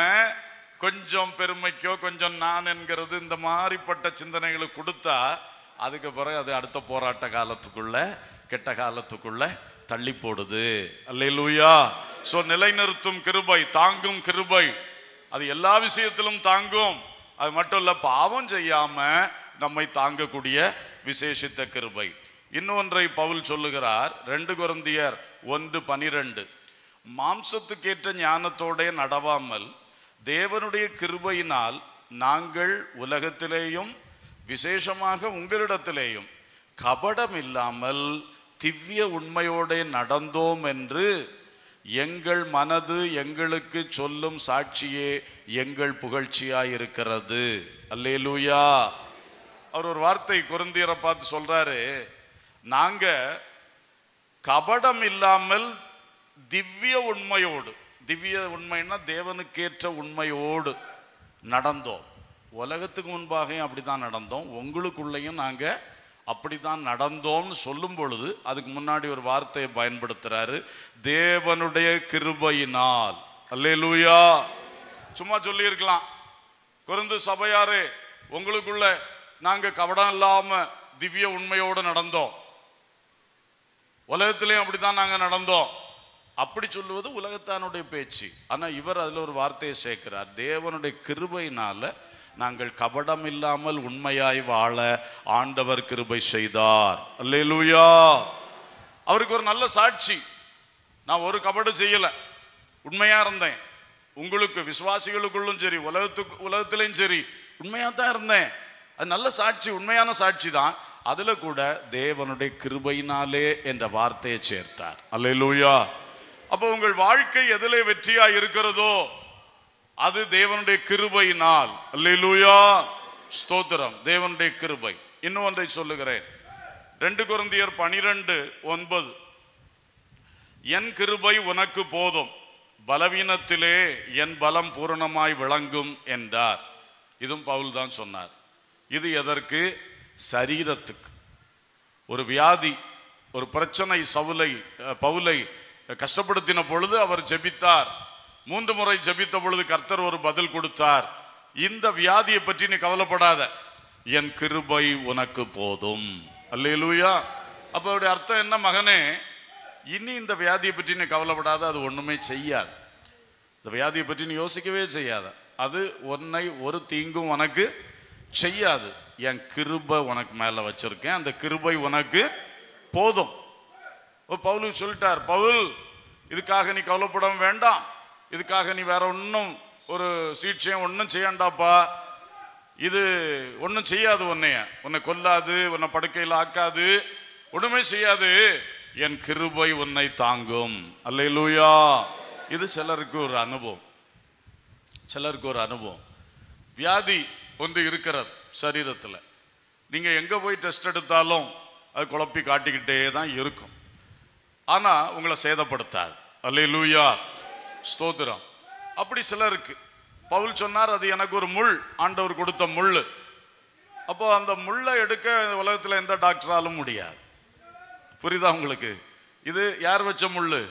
Speaker 1: கொஞ்சம் பெருமைக்கோ கொஞ்சம் நான் என்கிறது இந்த மாதிரிப்பட்ட சிந்தனைகளை கொடுத்தா அதுக்கு பிறகு அது அடுத்த போராட்ட காலத்துக்குள்ள கெட்ட காலத்துக்குள்ள தள்ளி போடுது அல்லேலூயா சோ நிலைநிறுத்தும் கிருபை தாங்கும் கிருபை அது எல்லா விஷயத்திலும் தாங்கும் அது மட்டும் இல்ல பாவம் செய்யாம நம்மை தாங்கக்கூடிய விசேஷித்த கிருபை இன்னொன்றை பவுல் சொல்லுகிறார் ரெண்டு குருந்தியர் ஒன்று பனிரெண்டு மாம்சத்துக்கேற்ற ஞானத்தோடே நடவாமல் தேவனுடைய கிருபையினால் நாங்கள் உலகத்திலேயும் விசேஷமாக உங்களிடத்திலேயும் கபடம் இல்லாமல் திவ்ய உண்மையோட நடந்தோம் என்று எங்கள் மனது எங்களுக்கு சொல்லும் சாட்சியே எங்கள் புகழ்ச்சியாயிருக்கிறது அல்லேலூயா அவர் ஒரு வார்த்தை குருந்தியரை பார்த்து சொல்றாரு நாங்க கபடம் இல்லாமல் திவ்ய உண்மையோடு திவ்ய உண்மைன்னா தேவனுக்கேற்ற உண்மையோடு நடந்தோம் உலகத்துக்கு முன்பாகவும் அப்படித்தான் நடந்தோம் உங்களுக்குள்ளேயும் நாங்க அப்படித்தான் நடந்தோம்னு சொல்லும் பொழுது அதுக்கு முன்னாடி ஒரு வார்த்தையை பயன்படுத்துறாரு தேவனுடைய கிருபையினால் அல்லேலூயா சும்மா சொல்லியிருக்கலாம் குருந்து சபையாரே உங்களுக்குள்ள நாங்க கபடம் இல்லாம திவ்ய உண்மையோடு நடந்தோம் உலகத்திலையும் அப்படித்தான் நாங்க நடந்தோம் அப்படி சொல்லுவது உலகத்தானுடைய பேச்சு ஆனா இவர் அதுல ஒரு வார்த்தையை சேர்க்கிறார் தேவனுடைய கிருபையினால நாங்கள் கபடம் இல்லாமல் உண்மையாய் வாழ ஆண்டவர் கிருபை செய்தார் அல்லேலூயா அவருக்கு ஒரு நல்ல சாட்சி நான் ஒரு கபடு செய்யல உண்மையா இருந்தேன் உங்களுக்கு விசுவாசிகளுக்குள்ளும் சரி உலகத்துக்கு உலகத்திலையும் சரி உண்மையா தான் இருந்தேன் அது நல்ல சாட்சி உண்மையான சாட்சி தான் அதுல கூட தேவனுடைய கிருபையினாலே என்ற வார்த்தையை சேர்த்தார் அல்லேலூயா அப்போ உங்கள் வாழ்க்கை எதிலே வெற்றியா இருக்கிறதோ அது தேவனுடைய கிருபையினால் அல்லேலூயா ஸ்தோத்திரம் தேவனுடைய கிருபை இன்னும் ஒன்றை சொல்லுகிறேன் ரெண்டு குருந்தியர் பனிரெண்டு ஒன்பது என் கிருபை உனக்கு போதும் பலவீனத்திலே என் பலம் பூரணமாய் விளங்கும் என்றார் இதுவும் பவுல் தான் சொன்னார் இது எதற்கு சரீரத்துக்கு ஒரு வியாதி ஒரு பிரச்சனை சவுலை அஹ், பவுலை கஷ்டப்படுத்தின பொழுது அவர் ஜெபித்தார் மூன்று முறை ஜெபித்த பொழுது கர்த்தர் ஒரு பதில் கொடுத்தார் இந்த வியாதியை பற்றி நீ கவலைப்படாத என் கிருபை உனக்கு போதும் அல்லேலூயா அப்ப அவருடைய அர்த்தம் என்ன மகனே இனி இந்த வியாதியை பற்றி நீ கவலைப்படாத அது ஒண்ணுமே செய்யாது இந்த வியாதியை பற்றி நீ யோசிக்கவே செய்யாத அது உன்னை ஒரு தீங்கும் உனக்கு செய்யாது என் கிருபை உனக்கு மேல வச்சிருக்கேன் அந்த கிருபை உனக்கு போதும் ஓ, பவுலுக்கு சொல்லிட்டார் பவுல் இதுக்காக நீ கவலைப்பட வேண்டாம் இதுக்காக நீ வேற ஒன்றும் ஒரு சீட்சையும் ஒன்றும் செய்யாண்டாப்பா இது ஒன்றும் செய்யாது உன்னைய உன்னை கொல்லாது உன்னை படுக்கையில் ஆக்காது ஒண்ணுமே செய்யாது என் கிருபை உன்னை தாங்கும் அல்லேலூயா இது சிலருக்கு ஒரு அனுபவம் சிலருக்கு ஒரு அனுபவம் வியாதி ஒன்று இருக்கிறது சரீரத்தில் நீங்க எங்க போய் டெஸ்ட் எடுத்தாலும் அது குழப்பி காட்டிக்கிட்டே தான் இருக்கும் ஆனா உங்களை சேதப்படுத்தாது அல்லேலூயா ஸ்தோத்திரம் அப்படி சிலருக்கு பவுல் சொன்னார் அது எனக்கு ஒரு முள் ஆண்டவர் கொடுத்த முள் அப்போ அந்த முள்ளை எடுக்க இந்த உலகத்துல எந்த டாக்டராலும் முடியாது புரியுதா உங்களுக்கு இது யார் வச்ச முள்ளு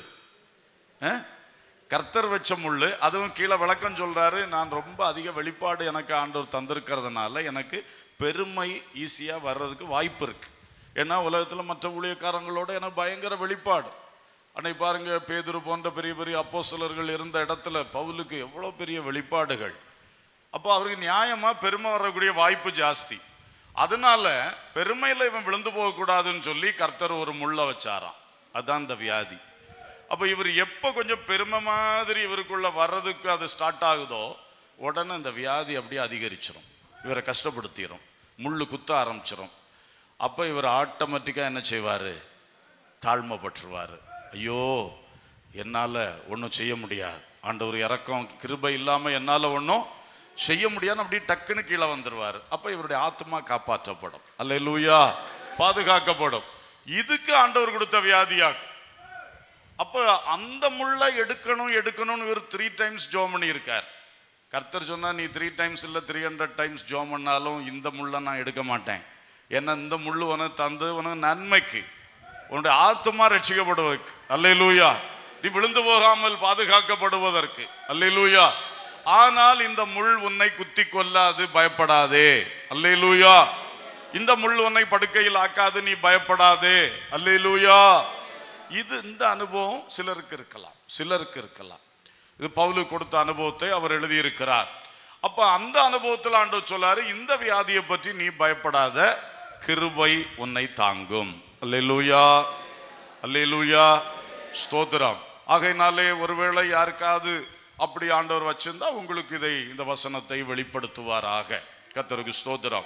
Speaker 1: ஆ? கர்த்தர் வச்ச முள்ளு அதுவும் கீழே விளக்கம் சொல்றாரு நான் ரொம்ப அதிக வெளிப்பாடு எனக்கு ஆண்டவர் தந்திருக்கிறதுனால எனக்கு பெருமை ஈஸியா வர்றதுக்கு வாய்ப்பு இருக்கு ஏன்னா உலகத்துல மற்ற ஊழியக்காரங்களோட எனக்கு பயங்கர வெளிப்பாடு அன்னைக்கு பாருங்க பேதுரு போன்ற பெரிய பெரிய அப்போஸ்தலர்கள் இருந்த இடத்துல பவுலுக்கு எவ்வளவு பெரிய வெளிப்பாடுகள் அப்போ அவருக்கு நியாயமா பெருமை வரக்கூடிய வாய்ப்பு ஜாஸ்தி அதனால பெருமையில இவன் விழுந்து போகக்கூடாதுன்னு சொல்லி கர்த்தர் ஒரு முள்ள வச்சாராம் அதான் இந்த வியாதி அப்போ இவர் எப்போ கொஞ்சம் பெருமை மாதிரி இவருக்குள்ள வர்றதுக்கு அது ஸ்டார்ட் ஆகுதோ உடனே இந்த வியாதி அப்படியே அதிகரிச்சிரும் இவரை கஷ்டப்படுத்திடும் முள்ளு குத்த ஆரம்பிச்சிரும் அப்போ இவர் ஆட்டோமேட்டிக்காக என்ன செய்வார் தாழ்மைப்பட்டுருவார் ஐயோ என்னால் ஒன்றும் செய்ய முடியாது ஆண்டவர் இறக்கம் கிருபை இல்லாமல் என்னால் ஒன்றும் செய்ய முடியாதுன்னு அப்படியே டக்குன்னு கீழே வந்துடுவார் அப்போ இவருடைய ஆத்மா காப்பாற்றப்படும் அல்லேலூயா பாதுகாக்கப்படும் இதுக்கு ஆண்டவர் கொடுத்த வியாதியாகும் அப்போ அந்த முள்ளை எடுக்கணும் எடுக்கணும்னு இவர் த்ரீ டைம்ஸ் ஜோம் பண்ணியிருக்கார் கர்த்தர் சொன்னா நீ த்ரீ டைம்ஸ் இல்லை த்ரீ ஹண்ட்ரட் டைம்ஸ் ஜோம் பண்ணாலும் இந்த முள்ளை நான் எடுக்க மாட்டேன் ஏன்னா இந்த முள்ளு உனக்கு தந்து உனக்கு நன்மைக்கு உன்னுடைய ஆத்மா ரட்சிக்கப்படுவதற்கு அல்லேலூயா நீ விழுந்து போகாமல் பாதுகாக்கப்படுவதற்கு அல்லேலூயா ஆனால் இந்த முள் உன்னை குத்தி கொல்லாது பயப்படாதே அல்லேலூயா இந்த முள் உன்னை படுக்கையில் ஆக்காது நீ பயப்படாதே அல்லேலூயா இது இந்த அனுபவம் சிலருக்கு இருக்கலாம் சிலருக்கு இருக்கலாம் இது பவுலு கொடுத்த அனுபவத்தை அவர் எழுதியிருக்கிறார் அப்ப அந்த அனுபவத்தில் ஆண்டவர் சொல்லாரு இந்த வியாதியை பற்றி நீ பயப்படாத கிருபை உன்னை தாங்கும் அல்லேலூயா அல்லேலூயா ஸ்தோத்திரம் ஆகையினாலே ஒருவேளை யாருக்காவது அப்படி ஆண்டவர் வச்சிருந்தா உங்களுக்கு இதை இந்த வசனத்தை வெளிப்படுத்துவாராக கர்த்தருக்கு ஸ்தோத்திரம்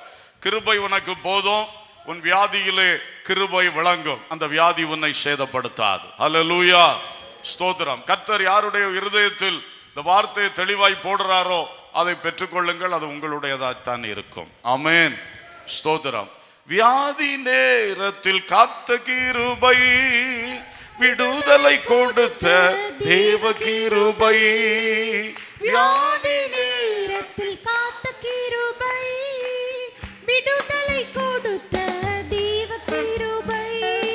Speaker 1: கிருபை உனக்கு போதும் உன் வியாதியிலே கிருபை விளங்கும் அந்த வியாதி உன்னை சேதப்படுத்தாது அல்லேலூயா ஸ்தோத்திரம் கர்த்தர் யாருடைய இருதயத்தில் இந்த வார்த்தையை தெளிவாய் போடுறாரோ அதை பெற்றுக்கொள்ளுங்கள் அது உங்களுடையதாகத்தான் இருக்கும் ஆமென் ஸ்தோத்திரம் வியாதி நேரத்தில் காத்த கிருபை விடுதலை கொடுத்த தேவ கிருபை
Speaker 2: வியாதி நேரத்தில் காத்த கிருபை விடுதலை கொடுத்த தேவ கிருபை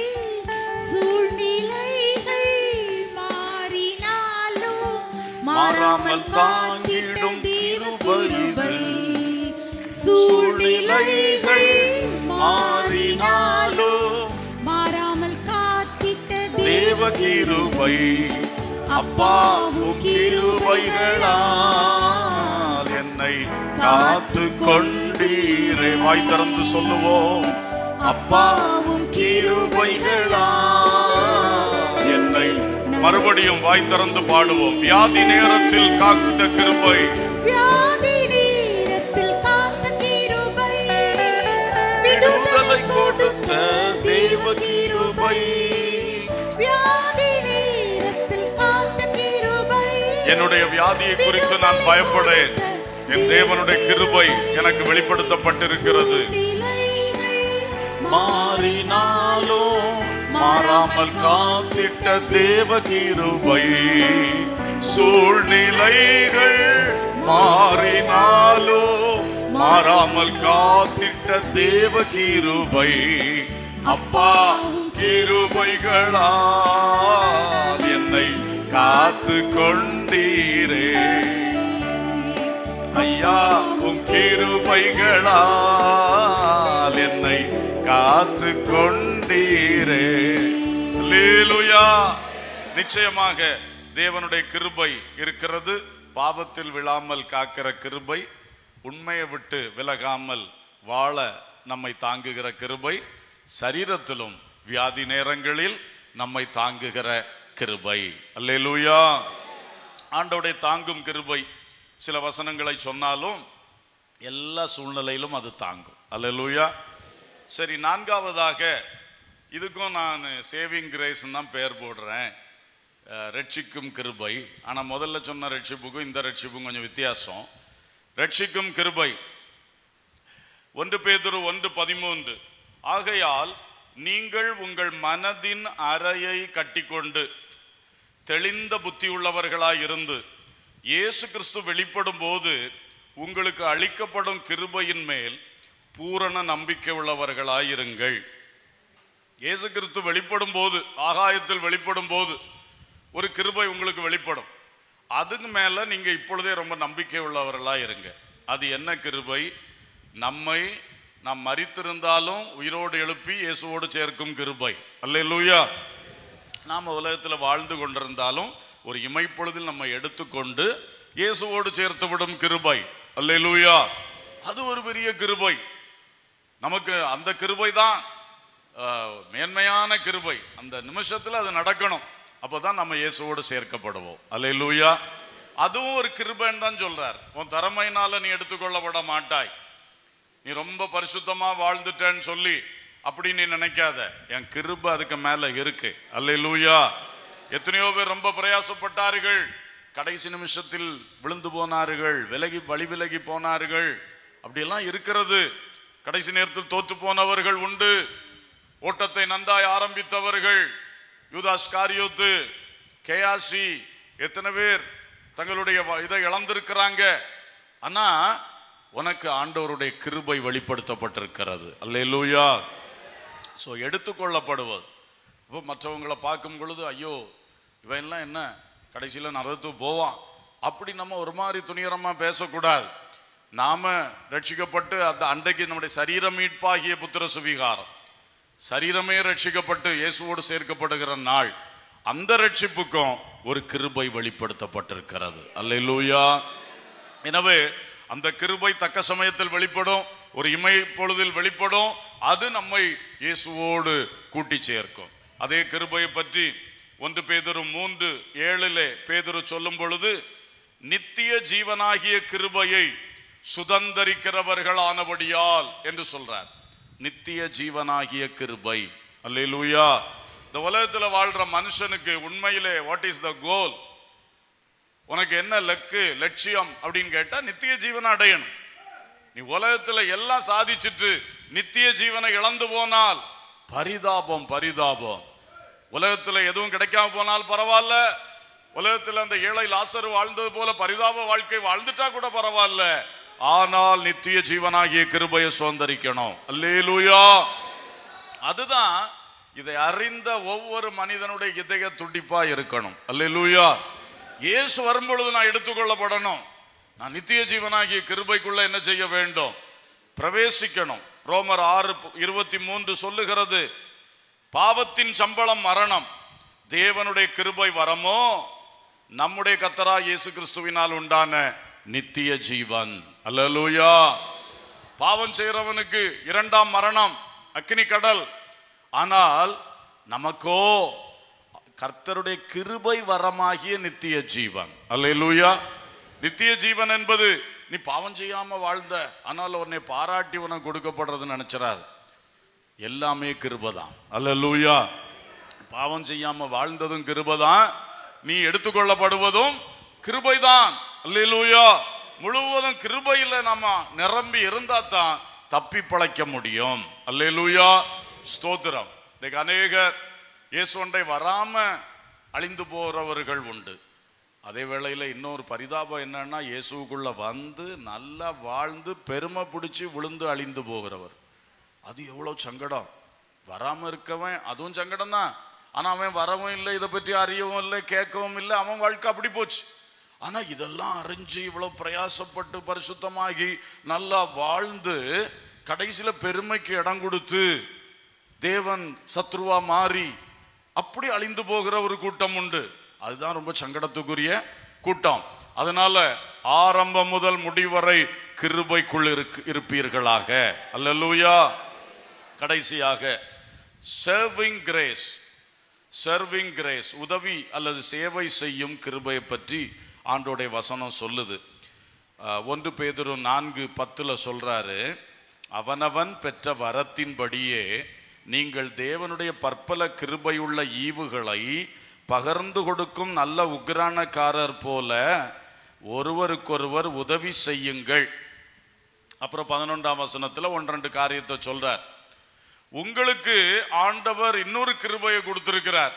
Speaker 2: சூழ்நிலைகள் மாறினாலும் மாறாமல் காத்திடும் கிருபை சூழ்நிலைகள் மாறினாலும் மாறாமல் காத்திட்ட
Speaker 1: தேவ கிருபை அப்பாவும் கிருபைகளால் என்னை காத்து கொண்டீரே வாய் திறந்து சொல்லுவோம் அப்பாவும் கிருபைகளால் என்னை மறுபடியும் வாய் திறந்து பாடுவோம் வியாதி நேரத்தில் காத்த கிருபை
Speaker 2: வியாதி நேரத்தில் காத்த கிருபை
Speaker 1: விடுதலை கொடுத்த தேவ கிருபை
Speaker 2: வியாதி நேரத்தில் காத்த கிருபை
Speaker 1: என்னுடைய வியாதியை குறித்து நான் பயப்படேன் என் தேவனுடைய கிருபை எனக்கு வெளிப்படுத்தப்பட்டிருக்கிறது மாறினாலும் மாறாமல் காத்திட்ட தேவ கிருபை சூழ்நிலைகள் மாறினாலும் மாறாமல் காத்திட்ட தேவ கிருபை அப்பா கிருபைகளால் என்னை காத்து கொண்டீரே ஐயா உம் கிருபைகளால் என்னை காத்து கொண்டீரே அல்லேலூயா நிச்சயமாக தேவனுடைய கிருபை இருக்கிறது பாவத்தில் விழாமல் காக்கிற கிருபை உண்மையை விட்டு விலகாமல் வாழ நம்மை தாங்குகிற கிருபை சரீரத்திலும் வியாதி நேரங்களில் நம்மை தாங்குகிற கிருபை அல்லேலூயா ஆண்டோடைய தாங்கும் கிருபை சில வசனங்களை சொன்னாலும் எல்லா சூழ்நிலையிலும் அது தாங்கும் அல்லேலூயா சரி நான்காவதாக இதுக்கும் நான் சேவிங் கிரேஸ் தான் பெயர் போடுறேன் அஹ், ரட்சிக்கும் கிருபை ஆனால் முதல்ல சொன்ன ரட்சிப்புக்கும் இந்த ரட்சிப்புக்கும் கொஞ்சம் வித்தியாசம் ரட்சிக்கும் கிருபை ஒன்று பேதுரு ஒன்று பதிமூன்று ஆகையால் நீங்கள் உங்கள் மனதின் அறையை கட்டிக்கொண்டு தெளிந்த புத்தியுள்ளவர்களாய் இருந்து இயேசு கிறிஸ்து வெளிப்படும் போது உங்களுக்கு அளிக்கப்படும் கிருபையின் மேல் பூரண நம்பிக்கை உள்ளவர்களாய் இருங்கள் இயேசு கிறிஸ்து வெளிப்படும் போது ஆகாயத்தில் வெளிப்படும் போது ஒரு கிருபை உங்களுக்கு வெளிப்படும் அதுக்கு மேல நீங்க இப்பொழுதே ரொம்ப நம்பிக்கை உள்ளவர்களா இருங்க அது என்ன கிருபை நம்மை நாம் மரித்திருந்தாலும் உயிரோடு எழுப்பி இயேசுவோடு சேர்க்கும் கிருபை அல்லேலூயா நாம் உலகத்தில் வாழ்ந்து கொண்டிருந்தாலும் ஒரு இமைப்பொழுதில் நம்ம எடுத்துக்கொண்டு இயேசுவோடு சேர்த்து விடும் கிருபை அல்லேலூயா அது ஒரு பெரிய கிருபை நமக்கு அந்த கிருபை தான் ஆஹ், மேன்மையான கிருபை அந்த நிமிஷத்தில் அது நடக்கணும் அப்போதான் நம்ம இயேசுவோடு சேர்க்கப்படுவோம் அல்லேலூயா அதுவும் ஒரு கிருபைன்னு தான் சொல்றார் உன் திறமையினால நீ எடுத்துக்கொள்ளப்பட மாட்டாய் நீ ரொம்ப பரிசுத்தமா வாழ்ந்துட்டேன்னு சொல்லி அப்படி நீ நினைக்காத என் கிருபை அதுக்கு மேல இருக்கு அல்லேலூயா எத்தனையோ பேர் ரொம்ப பிரயாசப்பட்டார்கள் கடைசி நிமிஷத்தில் விழுந்து போனார்கள் விலகி வழி விலகி போனார்கள் அப்படியெல்லாம் இருக்கிறது கடைசி நேரத்தில் தோற்று போனவர்கள் உண்டு ஓட்டத்தை நன்றாய் ஆரம்பித்தவர்கள் யூதாஸ் காரியோத்து கேயாசி எத்தனை பேர் தங்களுடைய வ- இதை இழந்திருக்கிறாங்க ஆனா உனக்கு ஆண்டவருடைய கிருபை வெளிப்படுத்தப்பட்டிருக்கிறது அல்லேலூயா ஸோ எடுத்துக்கொள்ளப்படுவது இப்போ மற்றவங்களை பார்க்கும் பொழுது ஐயோ இவன் எல்லாம் என்ன கடைசியில் நரகத்துக்கு போவான் அப்படி நம்ம ஒரு மாதிரி துணிகரமாக பேசக்கூடாது நாம ரட்சிக்கப்பட்டு அந்த அன்றைக்கு நம்முடைய சரீர மீட்பாகிய புத்திர சுவிகாரம் சரீரமே ரட்சிக்கப்பட்டு இயேசுவோடு சேர்க்கப்படுகிற நாள் அந்த ரட்சிப்புக்கும் ஒரு கிருபை வெளிப்படுத்தப்பட்டிருக்கிறது அல்லேலூயா எனவே அந்த கிருபை தக்க சமயத்தில் வெளிப்படும் ஒரு இமை பொழுதில் வெளிப்படும் அது நம்மை இயேசுவோடு கூட்டி சேர்க்கும் அதே கிருபையை பற்றி ஒன்று பேதுரு மூன்று ஏழிலே பேதுரு சொல்லும் பொழுது நித்திய ஜீவனாகிய கிருபையை சுதந்தரிக்கிறவர்கள் ஆனபடியால் என்று சொல்றார் நித்திய ஜீவனாகிய கிருபை அல்லேலூயா இந்த உலகத்துல வாழ்ற மனுஷனுக்கு உண்மையிலே வாட் இஸ் த கோல் உனக்கு என்ன லக்கு லட்சியம் அப்படின்னு கேட்டா நித்திய ஜீவனை அடையணும் நீ உலகத்துல எல்லாம் சாதிச்சிட்டு நித்திய ஜீவனை இழந்து போனால் பரிதாபம் பரிதாபம் உலகத்துல எதுவும் கிடைக்காம போனால் பரவாயில்ல உலகத்துல அந்த ஏழை லாசர் வாழ்ந்தது போல பரிதாப வாழ்க்கை வாழ்ந்துட்டா கூட பரவாயில்ல ஆனால் நித்திய ஜீவனாகிய கிருபையை சுதந்திரிக்கணும் அல்லேலூயா அதுதான் இதை அறிந்த ஒவ்வொரு மனிதனுடைய இதய துடிப்பா இருக்கணும் அல்லேலூயா இயேசு வரும்பொழுது நான் எடுத்துக்கொள்ளப்படணும் நான் நித்திய ஜீவனாகிய கிருபைக்குள்ள என்ன செய்ய வேண்டும் பிரவேசிக்கணும் ரோமர் ஆறு இருபத்தி மூன்று சொல்லுகிறது பாவத்தின் சம்பளம் மரணம் தேவனுடைய கிருபை வரமோ நம்முடைய கத்தரா இயேசு கிறிஸ்துவினால் உண்டான நித்திய ஜீவன் அல்லேலூயா பாவம் செய்கிறவனுக்கு இரண்டாம் மரணம் அக்கினி கடல் ஆனால் நமக்கோ கர்த்தருடைய கிருபை வரமாகிய நித்திய ஜீவன் அல்லேலூயா நித்திய ஜீவன் என்பது நீ பாவம் செய்யாம வாழ்ந்த ஆனால் உன்னை பாராட்டி உனக்கு கொடுக்கப்படுறதுன்னு நினைச்சிடாது எல்லாமே கிருபதான் அல்லேலூயா பாவம் செய்யாம வாழ்ந்ததும் கிருபதான் நீ எடுத்துக்கொள்ளப்படுவதும் கிருபைதான் அல்லேலூயா முழுவதும் கிருபையில நம்ம நிரம்பி இருந்தா தான் தப்பி பிழைக்க முடியும் அல்லேலூயா ஸ்தோத்திரம் இன்னைக்கு அநேகர் இயேசுண்டை வராம அழிந்து போறவர்கள் உண்டு அதே வேளையில இன்னொரு பரிதாபம் என்னன்னா இயேசுக்குள்ள வந்து நல்லா வாழ்ந்து பெருமை பிடிச்சி விழுந்து அழிந்து போகிறவர் அது எவ்வளவு சங்கடம் வராம இருக்கவன் அதுவும் சங்கடம் தான் ஆனா அவன் வரவும் இல்லை இதை பற்றி அறியவும் இல்லை கேட்கவும் இல்லை அவன் வாழ்க்கை அப்படி போச்சு ஆனா இதெல்லாம் அறிஞ்சு இவ்வளவு பிரயாசப்பட்டு பரிசுத்தமாகி நல்லா வாழ்ந்து கடைசியில பெருமைக்கு இடம் கொடுத்து தேவன் சத்ருவா மாறி அப்படி அழிந்து போகிற ஒரு கூட்டம் உண்டு அதுதான் ரொம்ப சங்கடத்துக்குரிய கூட்டம் அதனால ஆரம்பம் முதல் முடிவரை கிருபைக்குள் இருக்கு இருப்பீர்களாக அல்லேலூயா கடைசியாக சர்விங் கிரேஸ் சர்விங் கிரேஸ் உதவி அல்லது சேவை செய்யும் கிருபையை பற்றி ஆண்டோடைய வசனம் சொல்லுது அஹ், ஒன்று பேதுரு நான்கு பத்துல சொல்றாரு அவனவன் பெற்ற வரத்தின்படியே நீங்கள் தேவனுடைய பற்பல கிருபையுள்ள ஈவுகளை பகர்ந்து கொடுக்கும் நல்ல உக்ரானக்காரர் போல ஒருவருக்கொருவர் உதவி செய்யுங்கள் அப்புறம் பதினொன்றாம் வசனத்துல ஒன்றெண்டு காரியத்தை சொல்றார் உங்களுக்கு ஆண்டவர் இன்னொரு கிருபையை கொடுத்திருக்கிறார்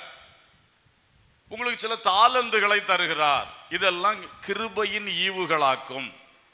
Speaker 1: உங்களுக்கு சில தாளந்துகளை தருகிறார் இதெல்லாம் கிருபையின் ஈவுகளாக்கும்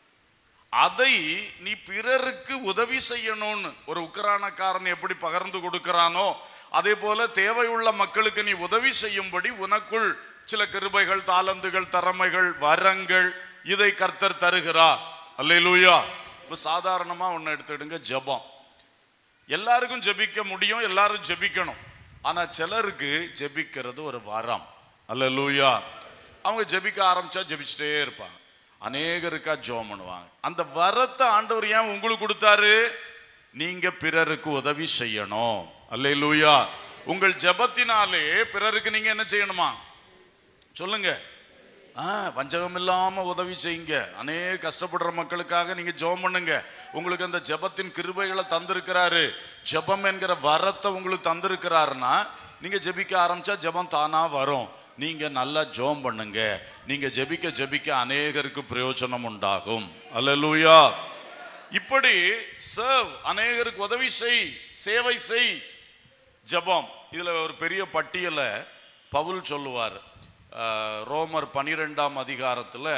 Speaker 1: அதை நீ பிறருக்கு உதவி செய்யணும்னு ஒரு உக்கரானக்காரன் எப்படி பகிர்ந்து கொடுக்கிறானோ அதே போல தேவையுள்ள மக்களுக்கு நீ உதவி செய்யும்படி உனக்குள் சில கிருபைகள் தாளந்துகள் திறமைகள் வரங்கள் இதை கர்த்தர் தருகிறார் அல்லேலூயா இப்ப சாதாரணமா ஒண்ணு எடுத்துடுங்க ஜெபம் எல்லாருக்கும் ஜெபிக்க முடியும் எல்லாரும் ஜெபிக்கணும் ஆனா சிலருக்கு ஜெபிக்கிறது ஒரு வரம் அல்லேலூயா அவங்க ஜெபிக்க ஆரம்பிச்சா ஜெபிச்சுட்டே இருப்பாங்க அநேகருக்கா ஜெபம் பண்ணுவாங்க அந்த வரத்தை ஆண்டவர் ஏன் உங்களுக்கு கொடுத்தாரு நீங்க பிறருக்கு உதவி செய்யணும் அல்லேலூயா உங்கள் ஜெபத்தினாலே பிறருக்கு நீங்க என்ன செய்யணுமா சொல்லுங்க ஆ வஞ்சகம் இல்லாம உதவி செய்யுங்க அநேக கஷ்டப்படுற மக்களுக்காக நீங்க ஜெபம் பண்ணுங்க உங்களுக்கு அந்த ஜெபத்தின் கிருபைகளை தந்திருக்கிறாரு ஜெபம் என்கிற வரத்தை உங்களுக்கு தந்திருக்கிறாருன்னா நீங்க ஜெபிக்க ஆரம்பிச்சா ஜெபம் தானா வரும் நீங்க நல்லா ஜெபம் பண்ணுங்க நீங்க ஜெபிக்க ஜெபிக்க அநேகருக்கு பிரயோஜனம் உண்டாகும் அல்லேலூயா இப்படி சர்வ் அநேகருக்கு உதவி செய் சேவை செய் ஜெபம் இதுல ஒரு பெரிய பட்டியலை பவுல் சொல்லுவார் அஹ், ரோமர் பனிரெண்டாம் அதிகாரத்துல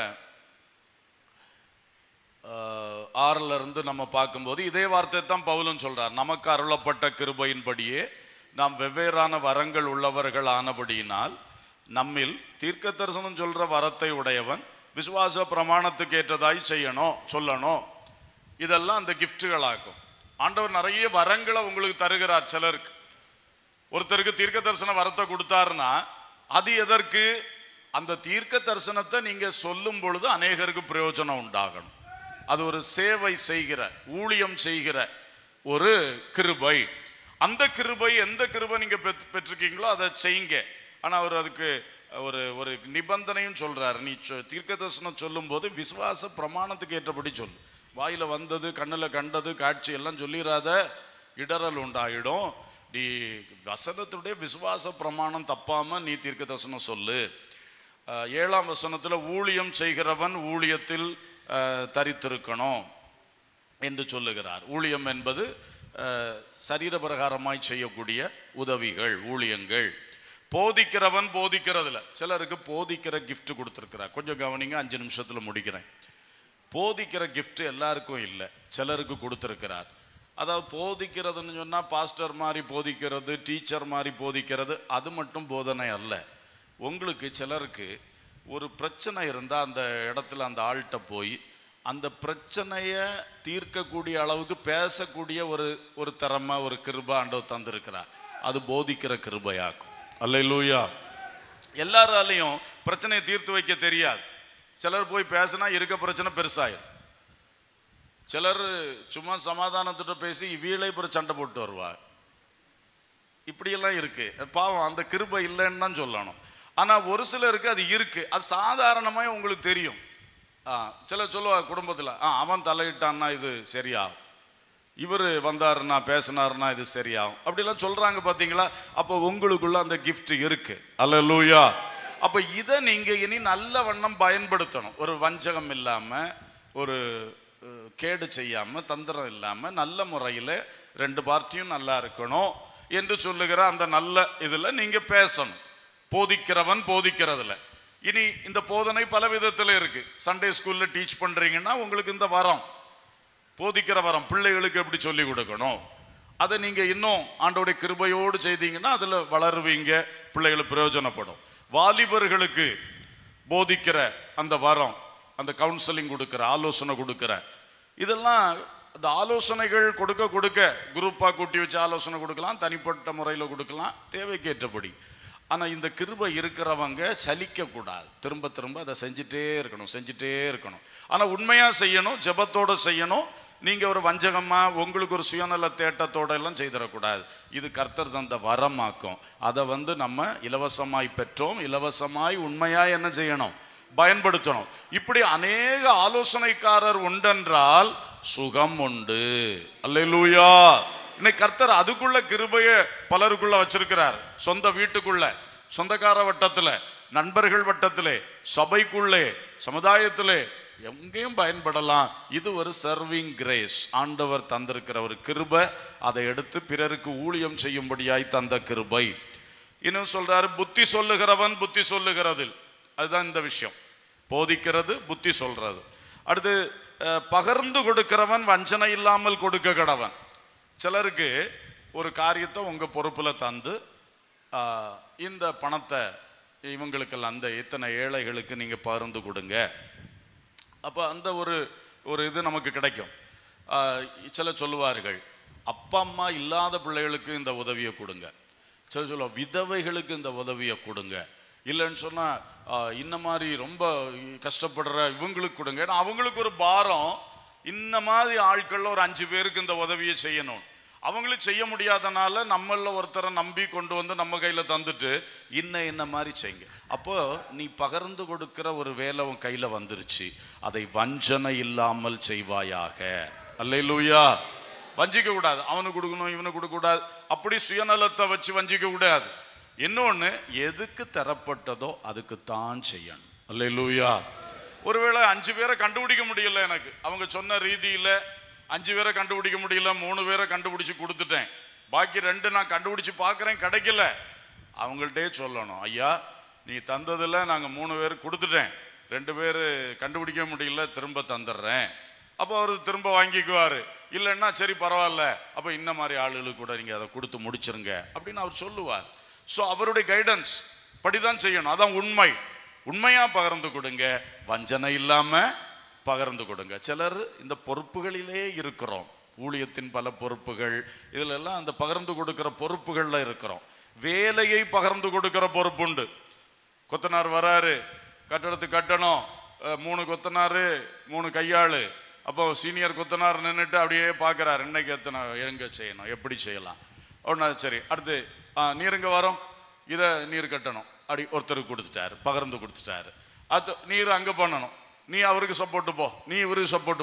Speaker 1: அஹ், ஆறுல இருந்து நம்ம பார்க்கும்போது இதே வார்த்தை தான் பவுலும் சொல்றார் நமக்கு அருளப்பட்ட கிருபையின்படியே நாம் வெவ்வேறான வரங்கள் உள்ளவர்கள் ஆனபடியினால் நம்மில் தீர்க்க தரிசனம் சொல்ற வரத்தை உடையவன் விசுவாச பிரமாணத்துக்கு ஏற்றதாய் செய்யணும் சொல்லணும் இதெல்லாம் அந்த கிஃப்ட்டுகளாக்கும் ஆண்டவர் நிறைய வரங்களை உங்களுக்கு தருகிறார் சிலருக்கு ஒருத்தருக்கு தீர்க்க தரிசன வரத்தை கொடுத்தாருன்னா அது எதற்கு அந்த தீர்க்க தரிசனத்தை நீங்க சொல்லும் பொழுது அநேகருக்கு பிரயோஜனம் உண்டாகணும் அது ஒரு சேவை செய்கிற ஊழியம் செய்கிற ஒரு கிருபை அந்த கிருபை எந்த கிருபை நீங்க பெற்று- பெற்றிருக்கீங்களோ அதை செய்யுங்க ஆனா அவர் அதுக்கு ஒரு ஒரு நிபந்தனையும் சொல்றாரு நீ சொ- தீர்க்க தரிசனம் சொல்லும் போது விசுவாச பிரமாணத்துக்கு ஏற்றபடி சொல்லு வாயில வந்தது கண்ணில் கண்டது காட்சி எல்லாம் சொல்லிடாத இடறல் உண்டாயிடும் நீ வசனத்துடைய விசுவாச பிரமாணம் தப்பாம நீ தீர்க்க தரிசனம் சொல்லு அஹ், ஏழாம் வசனத்துல ஊழியம் செய்கிறவன் ஊழியத்தில் அஹ், தரித்திருக்கணும் என்று சொல்லுகிறார் ஊழியம் என்பது அஹ், சரீர பிரகாரமாய் செய்யக்கூடிய உதவிகள் ஊழியங்கள் போதிக்கிறவன் போதிக்கிறதுல சிலருக்கு போதிக்கிற gift கொடுத்துருக்கிறார் கொஞ்சம் கவனிங்க அஞ்சு நிமிஷத்துல முடிக்கிறேன் போதிக்கிற gift எல்லாருக்கும் இல்லை சிலருக்கு கொடுத்துருக்கிறார் அதாவது போதிக்கிறதுன்னு சொன்னா பாஸ்டர் மாதிரி போதிக்கிறது டீச்சர் மாதிரி போதிக்கிறது அது மட்டும் போதனை அல்ல உங்களுக்கு சிலருக்கு ஒரு பிரச்சனை இருந்தால் அந்த இடத்துல அந்த ஆள்கிட்ட போய் அந்த பிரச்சனையை தீர்க்கக்கூடிய அளவுக்கு பேசக்கூடிய ஒரு ஒரு திறமை ஒரு கிருபை ஆண்டவர் தந்திருக்கிறார் அது போதிக்கிற கிருபையாக்கும் அல்லையிலூயா எல்லாராலையும் பிரச்சனையை தீர்த்து வைக்க தெரியாது சிலர் போய் பேசினா இருக்க பிரச்சனை பெருசாயிரும் சிலர் சும்மா சமாதானத்திட்ட பேசி இவியலை பிற சண்டை போட்டு வருவார் இப்படியெல்லாம் இருக்கு பாவம் அந்த கிருபை இல்லைன்னு தான் சொல்லணும் ஆனா ஒரு சிலருக்கு அது இருக்கு அது சாதாரணமாக உங்களுக்கு தெரியும் ஆ, சிலர் சொல்லுவாங்க குடும்பத்தில் ஆ அவன் தலையிட்டான்னா இது சரியாகும் இவர் வந்தாருன்னா பேசினாருன்னா இது சரியாகும் அப்படிலாம் சொல்றாங்க பாத்தீங்களா அப்போ உங்களுக்குள்ள அந்த gift இருக்கு அல்ல லூயா அப்போ இதை நீங்க இனி நல்ல வண்ணம் பயன்படுத்தணும் ஒரு வஞ்சகம் இல்லாம ஒரு அஹ், கேடு செய்யாம தந்திரம் இல்லாம நல்ல முறையில் ரெண்டு பார்ட்டியும் நல்லா இருக்கணும் என்று சொல்லுகிற அந்த நல்ல இதுல நீங்க பேசணும் போதிக்கிறவன் போதிக்கிறதுல இனி இந்த போதனை பல விதத்துல இருக்கு சண்டே ஸ்கூல்ல டீச் பண்றீங்கன்னா உங்களுக்கு இந்த வரம் போதிக்கிற வரம் பிள்ளைகளுக்கு எப்படி சொல்லி கொடுக்கணும் அதை நீங்க இன்னும் ஆண்டோடைய கிருபையோடு செய்தீங்கன்னா அதுல வளருவீங்க பிள்ளைகளுக்கு பிரயோஜனப்படும் வாலிபர்களுக்கு போதிக்கிற அந்த வரம் அந்த கவுன்சிலிங் கொடுக்கிற ஆலோசனை கொடுக்கிற இதெல்லாம் அந்த ஆலோசனைகள் கொடுக்க கொடுக்க குரூப்பாக கூட்டி வச்சு ஆலோசனை கொடுக்கலாம் தனிப்பட்ட முறையில் கொடுக்கலாம் தேவைக்கேற்றபடி ஆனால் இந்த கிருபை இருக்கிறவங்க சலிக்கக்கூடாது திரும்ப திரும்ப அதை செஞ்சுட்டே இருக்கணும் செஞ்சுட்டே இருக்கணும் ஆனால் உண்மையாக செய்யணும் ஜெபத்தோட செய்யணும் நீங்கள் ஒரு வஞ்சகமாக உங்களுக்கு ஒரு சுயநல தேட்டத்தோட எல்லாம் செய்திடக்கூடாது இது கர்த்தர் தந்த வரமாக்கும் அதை வந்து நம்ம இலவசமாய் பெற்றோம் இலவசமாய் உண்மையாக என்ன செய்யணும் பயன்படுத்தணும் இப்படி அநேக ஆலோசனைக்காரர் உண்டென்றால் சுகம் உண்டு அல்லேலூயா இன்னைக்கு கர்த்தர் அதுக்குள்ள கிருபைய பலருக்குள்ள வச்சிருக்கிறார் சொந்த வீட்டுக்குள்ள சொந்தக்கார வட்டத்துல நண்பர்கள் வட்டத்திலே சபைக்குள்ளே சமுதாயத்திலே எங்கேயும் பயன்படலாம் இது ஒரு சர்விங் கிரேஸ் ஆண்டவர் தந்திருக்கிற ஒரு கிருபை அதை எடுத்து பிறருக்கு ஊழியம் செய்யும்படியாய் தந்த கிருபை இன்னும் சொல்றாரு புத்தி சொல்லுகிறவன் புத்தி சொல்லுகிறதில் அதுதான் இந்த விஷயம் போதிக்கிறது புத்தி சொல்றது அடுத்து அஹ், பகிர்ந்து கொடுக்கிறவன் வஞ்சனை இல்லாமல் கொடுக்க கடவன் சிலருக்கு ஒரு காரியத்தை உங்க பொறுப்புல தந்து ஆஹ், இந்த பணத்தை இவங்களுக்கெல்லாம் அந்த இத்தனை ஏழைகளுக்கு நீங்க பகிர்ந்து கொடுங்க அப்போ அந்த ஒரு ஒரு இது நமக்கு கிடைக்கும் ஆஹ், சில சொல்லுவார்கள் அப்பா அம்மா இல்லாத பிள்ளைகளுக்கு இந்த உதவியை கொடுங்க சில சொல்ல விதவைகளுக்கு இந்த உதவியை கொடுங்க இல்லைன்னு சொன்னா ஆஹ், இந்த மாதிரி ரொம்ப கஷ்டப்படுற இவங்களுக்கு கொடுங்க ஏன்னா அவங்களுக்கு ஒரு பாரம் இந்த மாதிரி ஆட்கள்ல ஒரு அஞ்சு பேருக்கு இந்த உதவியை செய்யணும் அவங்களுக்கு செய்ய முடியாதனால நம்மள ஒருத்தரை நம்பி கொண்டு வந்து நம்ம கையில தந்துட்டு இன்ன என்ன மாதிரி செய்யுங்க அப்போ நீ பகிர்ந்து கொடுக்கிற ஒரு வேலை உன் கையில வந்துருச்சு அதை வஞ்சனை இல்லாமல் செய்வாயாக அல்லேலூயா வஞ்சிக்க கூடாது அவனுக்கு கொடுக்கணும் இவனுக்கு கொடுக்க கூடாது அப்படி சுயநலத்தை வச்சு வஞ்சிக்க கூடாது இன்னொன்னு எதுக்கு தரப்பட்டதோ அதுக்கு தான் செய்யணும் அல்லேலூயா ஒருவேளை அஞ்சு பேரை கண்டுபிடிக்க முடியல எனக்கு அவங்க சொன்ன ரீதியில அஞ்சு பேரை கண்டுபிடிக்க முடியல மூணு பேரை கண்டுபிடிச்சு கொடுத்துட்டேன் பாக்கி ரெண்டு நான் கண்டுபிடிச்சு பார்க்கறேன் கிடைக்கல அவங்கள்ட்டே சொல்லணும் ஐயா நீ தந்ததுல நாங்க மூணு பேர் கொடுத்துட்டேன் ரெண்டு பேர் கண்டுபிடிக்க முடியல திரும்ப தந்துடுறேன் அப்போ அவர் திரும்ப வாங்கிக்குவாரு இல்லைன்னா சரி பரவாயில்ல அப்போ இந்த மாதிரி ஆளுகளுக்கு கூட நீங்க அதை கொடுத்து முடிச்சிருங்க அப்படின்னு அவர் சொல்லுவார் ஸோ அவருடைய கைடன்ஸ் படிதான் செய்யணும் அதான் உண்மை உண்மையா பகிர்ந்து கொடுங்க வஞ்சனை இல்லாம பகிர்ந்து கொடுங்க சிலர் இந்த பொறுப்புகளிலே இருக்கிறோம் ஊழியத்தின் பல பொறுப்புகள் இதுல எல்லாம் அந்த பகிர்ந்து கொடுக்கிற பொறுப்புகள்ல இருக்கிறோம் வேலையை பகிர்ந்து கொடுக்கிற பொறுப்புண்டு கொத்தனார் வராரு கட்டடத்துக்கு கட்டணும் அஹ், மூணு கொத்தனாரு மூணு கையாளு அப்போ சீனியர் கொத்தனார் நின்றுட்டு அப்படியே பார்க்குறாரு இன்னைக்கு எத்தனை எங்க செய்யணும் எப்படி செய்யலாம் ஒன்றா சரி அடுத்து ஆ, நீர் இங்கே வரோம் இதை நீர் கட்டணும் அப்படி ஒருத்தருக்கு கொடுத்துட்டாரு பகிர்ந்து கொடுத்துட்டாரு அது நீர் அங்கே பண்ணணும் நீ அவருக்கு சப்போர்ட்டு போ நீ இவருக்கு சப்போர்ட்டு போ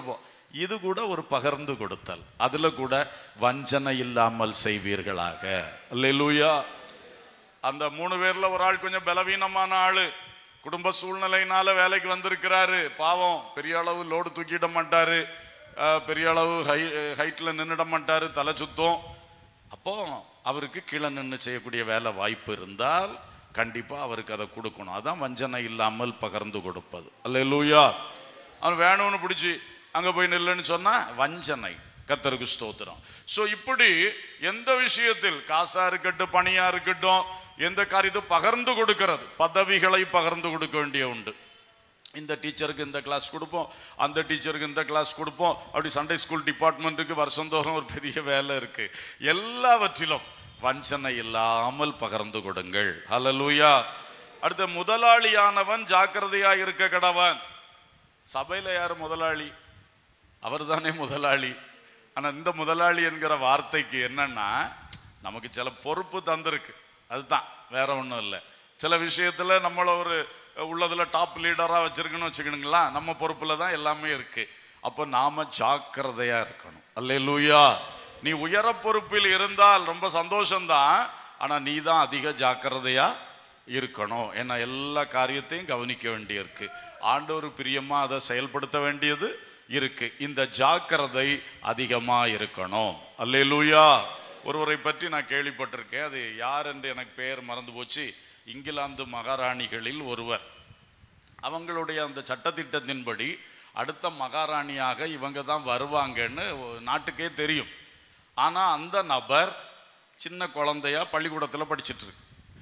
Speaker 1: இது கூட ஒரு பகிர்ந்து கொடுத்தல் அதுல கூட வஞ்சனை இல்லாமல் செய்வீர்களாக அல்லேலூயா அந்த மூணு பேர்ல ஒரு ஆள் கொஞ்சம் பலவீனமான ஆளு குடும்ப சூழ்நிலையினால வேலைக்கு வந்திருக்கிறாரு பாவம் பெரிய அளவு லோடு தூக்கிட மாட்டாரு அஹ், பெரிய அளவு ஹை ஹைட்ல நின்றுட மாட்டாரு தலை சுத்தம் அப்போ அவருக்கு கீழே நின்று செய்யக்கூடிய வேலை வாய்ப்பு இருந்தால் கண்டிப்பா அவருக்கு அதை கொடுக்கணும் அதான் வஞ்சனை இல்லாமல் பகிர்ந்து கொடுப்பது அல்லேலூயா அவன் வேணும்னு பிடிச்சி அங்க போய் நில்லுன்னு சொன்னா வஞ்சனை கத்தருக்கு ஸ்தோத்திரம் சோ இப்படி எந்த விஷயத்தில் காசா இருக்கட்டும் பணியா இருக்கட்டும் எந்த காரியத்தை பகிர்ந்து கொடுக்கிறது பதவிகளை பகிர்ந்து கொடுக்க வேண்டிய உண்டு இந்த டீச்சருக்கு இந்த கிளாஸ் கொடுப்போம் அந்த டீச்சருக்கு இந்த கிளாஸ் கொடுப்போம் அப்படி சண்டே ஸ்கூல் டிபார்ட்மெண்ட்டுக்கு வருஷந்தோறும் ஒரு பெரிய வேலை இருக்கு எல்லாவற்றிலும் வஞ்சனை இல்லாமல் பகிர்ந்து கொடுங்கள் ஹalleluya அடுத்த முதலாளியானவன் ஜாக்கிரதையா இருக்க கடவன் சபையில யார் முதலாளி அவர்தானே முதலாளி ஆனா இந்த முதலாளி என்கிற வார்த்தைக்கு என்னன்னா நமக்கு சில பொறுப்பு தந்திருக்கு அதுதான் வேற ஒண்ணும் இல்லை சில விஷயத்துல நம்மள ஒரு உள்ளதுல டாப் லீடரா வச்சிருக்கணும் வச்சுக்கணுங்களா நம்ம பொறுப்புல தான் எல்லாமே இருக்கு அப்போ நாம ஜாக்கிரதையா இருக்கணும் அல்லேலூயா நீ உயர பொறுப்பில் இருந்தால் ரொம்ப சந்தோஷம்தான் ஆனா நீ தான் அதிக ஜாக்கிரதையா இருக்கணும் ஏன்னா எல்லா காரியத்தையும் கவனிக்க வேண்டியிருக்கு ஆண்டவர் பிரியமா அதை செயல்படுத்த வேண்டியது இருக்கு இந்த ஜாக்கிரதை அதிகமா இருக்கணும் அல்லேலூயா ஒருவரை பற்றி நான் கேள்விப்பட்டிருக்கேன் அது யார் என்று எனக்கு பெயர் மறந்து போச்சு இங்கிலாந்து மகாராணிகளில் ஒருவர் அவங்களுடைய அந்த சட்டத்திட்டத்தின்படி அடுத்த மகாராணியாக இவங்க தான் வருவாங்கன்னு நாட்டுக்கே தெரியும் ஆனா அந்த நபர் சின்ன குழந்தையா பள்ளிக்கூடத்தில் படிச்சிட்டு இருக்கு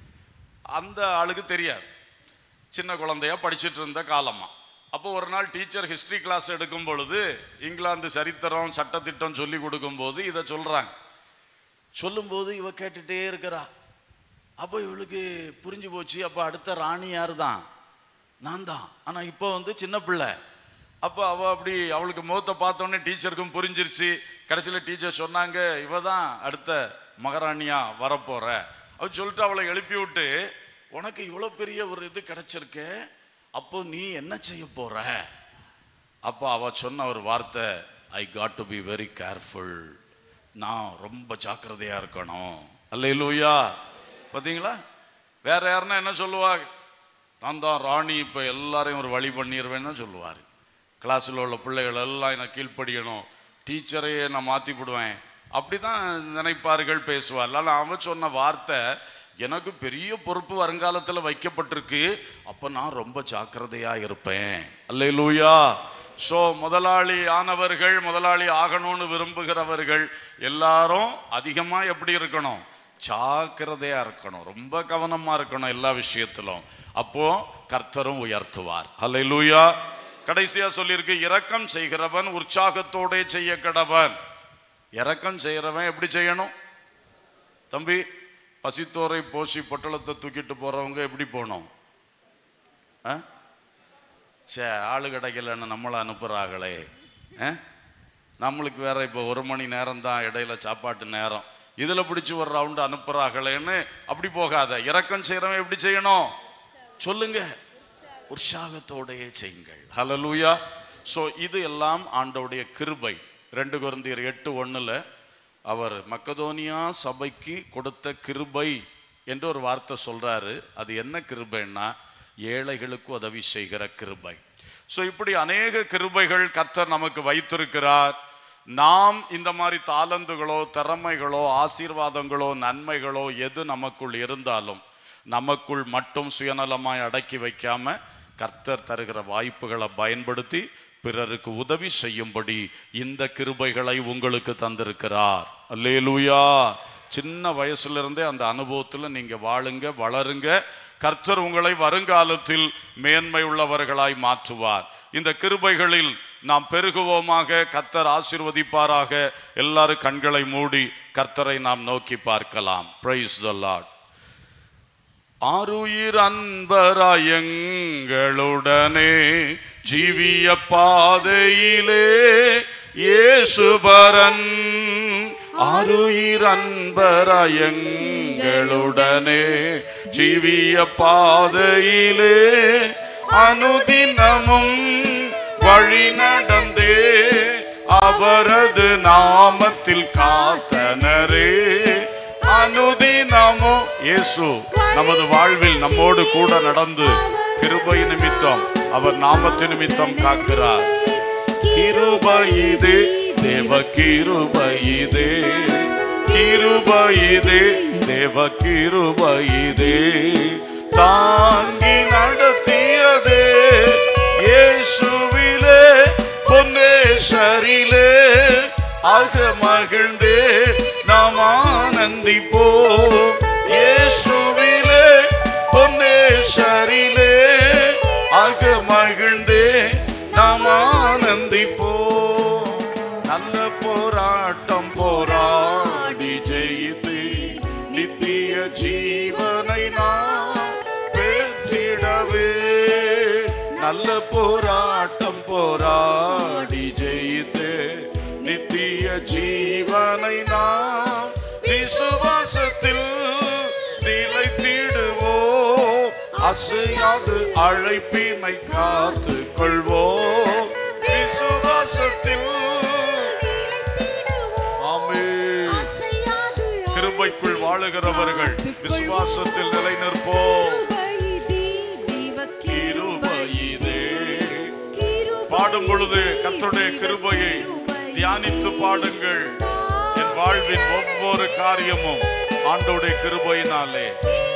Speaker 1: அந்த ஆளுக்கு தெரியாது சின்ன குழந்தையா படிச்சிட்டு இருந்த காலமா அப்போ ஒரு நாள் டீச்சர் ஹிஸ்டரி கிளாஸ் எடுக்கும் பொழுது இங்கிலாந்து சரித்திரம் சட்டத்திட்டம் சொல்லி கொடுக்கும்போது இதை சொல்றாங்க சொல்லும்போது இவ கேட்டுட்டே இருக்கிறா அப்போ இவளுக்கு புரிஞ்சு போச்சு அப்போ அடுத்த ராணி யார் தான் நான் தான் ஆனால் இப்போ வந்து சின்ன பிள்ளை அப்போ அவள் அப்படி அவளுக்கு முகத்தை பார்த்தோன்னே டீச்சருக்கும் புரிஞ்சிருச்சு கடைசியில் டீச்சர் சொன்னாங்க இவ தான் அடுத்த மகாராணியா வரப்போற அவ சொல்லிட்டு அவளை எழுப்பி விட்டு உனக்கு இவ்வளோ பெரிய ஒரு இது கிடைச்சிருக்கே அப்போ நீ என்ன செய்ய போற அப்போ அவ சொன்ன ஒரு வார்த்தை I got to be very careful நான் ரொம்ப ஜாக்கிரதையா இருக்கணும் அல்லேலூயா பாத்தீங்களா வேற யாருன்னா என்ன சொல்லுவாங்க நான் தான் ராணி இப்போ எல்லாரையும் ஒரு வழி பண்ணிடுவேன்னு தான் சொல்லுவார் கிளாஸில் உள்ள பிள்ளைகள் எல்லாம் என்னை கீழ்ப்படியணும் டீச்சரையே நான் மாற்றி விடுவேன் அப்படி தான் நினைப்பார்கள் பேசுவார் ஆனால் அவன் சொன்ன வார்த்தை எனக்கு பெரிய பொறுப்பு வருங்காலத்தில் வைக்கப்பட்டிருக்கு அப்போ நான் ரொம்ப ஜாக்கிரதையாக இருப்பேன் அல்லேலூயா ஸோ முதலாளி ஆனவர்கள் முதலாளி ஆகணும்னு விரும்புகிறவர்கள் எல்லாரும் அதிகமாக எப்படி இருக்கணும் ஜாக்கிரதையா இருக்கணும் ரொம்ப கவனமா இருக்கணும் எல்லா விஷயத்திலும் அப்போ கர்த்தரும் உயர்த்துவார் ஹalleluya கடைசியா சொல்லியிருக்கு இரக்கம் செய்கிறவன் உற்சாகத்தோட செய்ய கடவன் இரக்கம் செய்கிறவன் எப்படி செய்யணும் தம்பி பசித்தோரை போசி பொட்டலத்தை தூக்கிட்டு போறவங்க எப்படி போகணும் ஆ? சே ஆளு கிடைக்கலன்னு நம்மளை அனுப்புறாங்களே ஆ? நம்மளுக்கு வேற இப்போ ஒரு மணி நேரம் தான் இடையில சாப்பாட்டு நேரம் இதுல பிடிச்சு ஒரு ரவுண்டு அனுப்புறாங்களேன்னு அப்படி போகாத இரக்கம் செய்யறவன் எப்படி செய்யணும் சொல்லுங்க உற்சாகத்தோடையே செய்யுங்கள் ஹalleluya சோ இது எல்லாம் ஆண்டவுடைய கிருபை ரெண்டு குருந்தியர் எட்டு ஒண்ணுல அவர் மக்கதோனியா சபைக்கு கொடுத்த கிருபை என்று ஒரு வார்த்தை சொல்றாரு அது என்ன கிருபைன்னா ஏழைகளுக்கு உதவி செய்கிற கிருபை சோ இப்படி அநேக கிருபைகள் கர்த்தர் நமக்கு வைத்திருக்கிறார் நாம் இந்த மாதிரி தாளந்துகளோ திறமைகளோ ஆசீர்வாதங்களோ நன்மைகளோ எது நமக்குள் இருந்தாலும் நமக்குள் மட்டும் சுயநலமாய் அடக்கி வைக்காம கர்த்தர் தருகிற வாய்ப்புகளை பயன்படுத்தி பிறருக்கு உதவி செய்யும்படி இந்த கிருபைகளை உங்களுக்கு தந்திருக்கிறார் அல்லேலூயா சின்ன வயசுல இருந்தே அந்த அனுபவத்துல நீங்க வாழுங்க வளருங்க கர்த்தர் உங்களை வருங்காலத்தில் மேன்மை உள்ளவர்களாய் மாற்றுவார் இந்த கிருபைகளில் நாம் பெருகுவோமாக கர்த்தர் ஆசீர்வதிப்பாராக எல்லாரும் கண்களை மூடி கர்த்தரை நாம் நோக்கி பார்க்கலாம் பிரைஸ் த லார்ட் ஆருயிர் அன்பராயங்களுடனே ஜீவிய பாதையிலே இயேசுபரன் ஆருயிர் அன்பராயங்களுடனே ஜீவிய பாதையிலே அனுதினமும் வழி நடந்தே அவரது நாமத்தில் காத்தனரே அனுதினமோ இயேசு நமது வாழ்வில் நம்மோடு கூட நடந்து கிருபை நிமித்தம் அவர் நாமத்து நிமித்தம் காக்கிறார் கிருபையிதே தேவ கிருபையிதே கிருபையிதே தேவ கிருபையிதே தாங்கி நடத்தியதே இயேசுவிலே பொன்னேஸ்வரிலே ஆக மகிழ்ந்தே நாம் ஆனந்திப்போம் இயேசுவிலே பொன்னேஸ்வரிலே ஆக மகிழ்ந்தே நாம் ஆனந்திப்போம் நல்ல போராட்டம் போராடி ஜெயித்து நித்திய ஜீவனை நாம் பெற்றிடவே நல்ல போராட்டம் போராடி ஜெயித்து நித்திய ஜீவனை நாம் விசுவாசத்தில் நிலைத்திடுவோம் அசையாது அழைப்பினை காத்து கொள்வோம் விசுவாசத்தில் ஆமென் கிருபைக்குள் வாழுகிறவர்கள் விசுவாசத்தில் நிலை நிற்போம் கிருபையிதே பாடும் பொழுது கர்த்தருடைய கிருபையை தியானித்து பாடுங்கள் என் வாழ்வின் ஒவ்வொரு காரியமும் ஆண்டோடைய கிருபையினாலே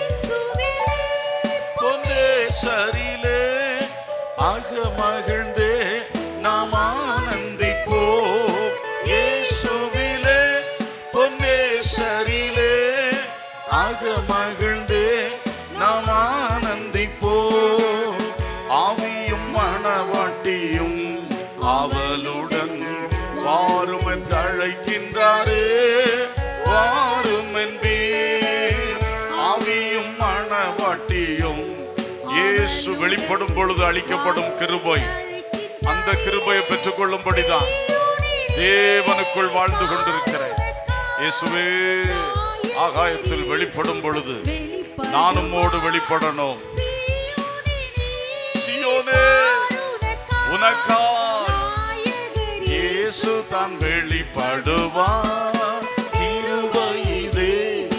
Speaker 1: பொன்னேசரிலே ஆக மகிழ்ந்தே நாம் ஆனந்திப்போம் இயேசுவிலே பொன்னேசரிலே ஆக மகிழ்ந்தே நாம் ஆனந்திப்போம் ஆவியும் மணவாட்டியும் ஆவலுடன் வாரும் என்று அழைக்கின்றாரே வாரும் என்பீர் ஆவியும் மணவாட்டியும் இயேசு வெளிப்படும் பொழுது அளிக்கப்படும் கிருபை அந்த கிருபையை பெற்றுக்கொள்ளும்படிதான் தேவனுக்குள் வாழ்ந்து கொண்டிருக்கிறேன் இயேசுவே ஆகாயத்தில் வெளிப்படும் பொழுது நான் உம்மோடு வெளிப்படணும் சியோனே உனக்காய் இயேசு தான் வெளிப்படுவார் கிருபையிதே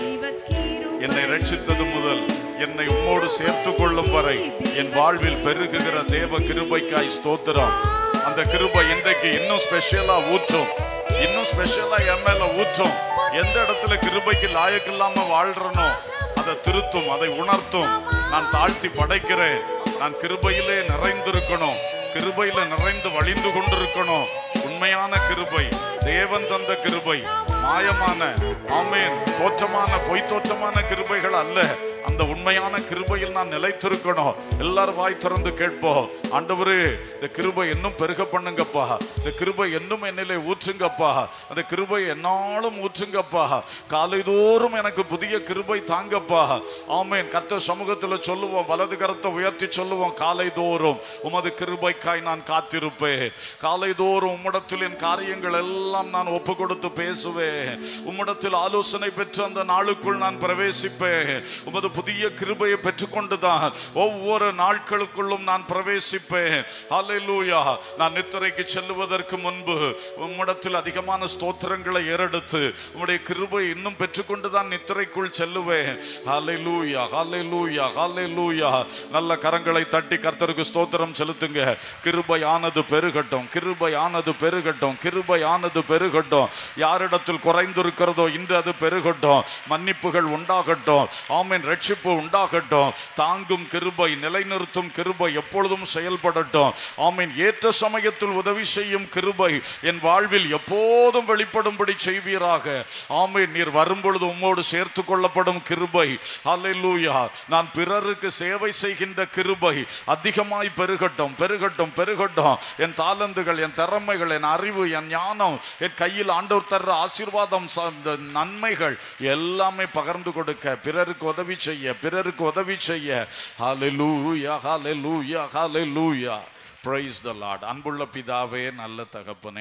Speaker 1: என்னை ரட்சித்தது முதல் என்னை உம்மோடு சேர்த்து கொள்ளும் வரை என் வாழ்வில் பெருகுகிற தேவ கிருபைக்காய் ஸ்தோத்திரம் அந்த கிருபை இன்றைக்கு இன்னும் ஸ்பெஷலா ஊற்றும் இன்னும் ஸ்பெஷலா என் மேல ஊற்றும் எந்த இடத்துல கிருபைக்கு லாயக்கில்லாம வாழ்றனோ அதை திருத்தும் அதை உணர்த்தும் நான் தாழ்த்தி படைக்கிறேன் நான் கிருபையிலே நிறைந்திருக்கணும் கிருபையில நிறைந்து வழிந்து கொண்டிருக்கணும் உண்மையான கிருபை தேவன் தந்த கிருபை மாயமான ஆமேன் தோற்றமான பொய் தோற்றமான கிருபைகள் அல்ல அந்த உண்மையான கிருபையில் நான் நிலைத்திருக்கணும் எல்லாரும் வாய் திறந்து கேட்போம் ஆண்டவரே இந்த கிருபை இன்னும் பெருக பண்ணுங்கப்பா இந்த கிருபை இன்னும் என்னிலே ஊற்றுங்கப்பா அந்த கிருபை என்னாலும் ஊற்றுங்கப்பா காலைதோறும் எனக்கு புதிய கிருபை தாங்கப்பா ஆமேன் கர்த்தர் சமூகத்துல சொல்லுவோம் வலது கரத்தை உயர்த்தி சொல்லுவோம் காலைதோறும் உமது கிருபைக்காய் நான் காத்திருப்பேன் காலைதோறும் உம்மிடத்தில் என் காரியங்கள் எல்லாம் நான் ஒப்பு கொடுத்து பேசுவேன் உம்மிடத்தில் ஆலோசனை பெற்று அந்த நாளுக்குள் நான் பிரவேசிப்பேன் உமது புதிய கிருபையை பெற்றுக்கொண்டுதான் ஒவ்வொரு நாட்களுக்குள்ளும் நான் பிரவேசிப்பேன் ஹalleluya நான் நித்திரைக்கு செல்லுவதற்கு முன்பு உம்மிடத்தில் அதிகமான ஸ்தோத்திரங்களை ஏறெடுத்து உம்முடைய கிருபை இன்னும் பெற்றுக்கொண்டுதான் நித்திரைக்குள் செல்லுவேன் ஹalleluya ஹalleluya ஹalleluya நல்ல கரங்களை தட்டி கர்த்தருக்கு ஸ்தோத்திரம் செலுத்துங்க கிருபையானது பெருகட்டும் கிருபையானது பெருகட்டும் கிருபையானது பெருகட்டும் யாரிடத்தில் குறைந்திருக்கிறதோ இன்று அது பெருகட்டும் மன்னிப்புகள் உண்டாகட்டும் ஆமென் ரட்சிப்பு உண்டாகட்டும் தாங்கும் கிருபை நிலைநிறுத்தும் கிருபை எப்பொழுதும் செயல்படட்டும் ஆமென் ஏற்ற சமயத்தில் உதவி செய்யும் கிருபை என் வாழ்வில் எப்போதும் வெளிப்படும்படி செய்வீராக ஆமென் நீர் வரும்பொழுது உம்மோடு சேர்த்து கொள்ளப்படும் கிருபை அல்லேலூயா நான் பிறருக்கு சேவை செய்கின்ற கிருபை அதிகமாய் பெருகட்டும் பெருகட்டும் பெருகட்டும் என் தாளந்துகள் என் திறமைகள் என் அறிவு என் ஞானம் என் கையில் ஆண்டவர் தர்ற ஆசீர்வாதம் ச- இந்த நன்மைகள் எல்லாமே பகிர்ந்து கொடுக்க பிறருக்கு உதவி செய்ய பிறருக்கு உதவி செய்ய ஹalleluya ஹalleluya ஹalleluya praise the lord அன்புள்ள பிதாவே நல்ல தகப்பனே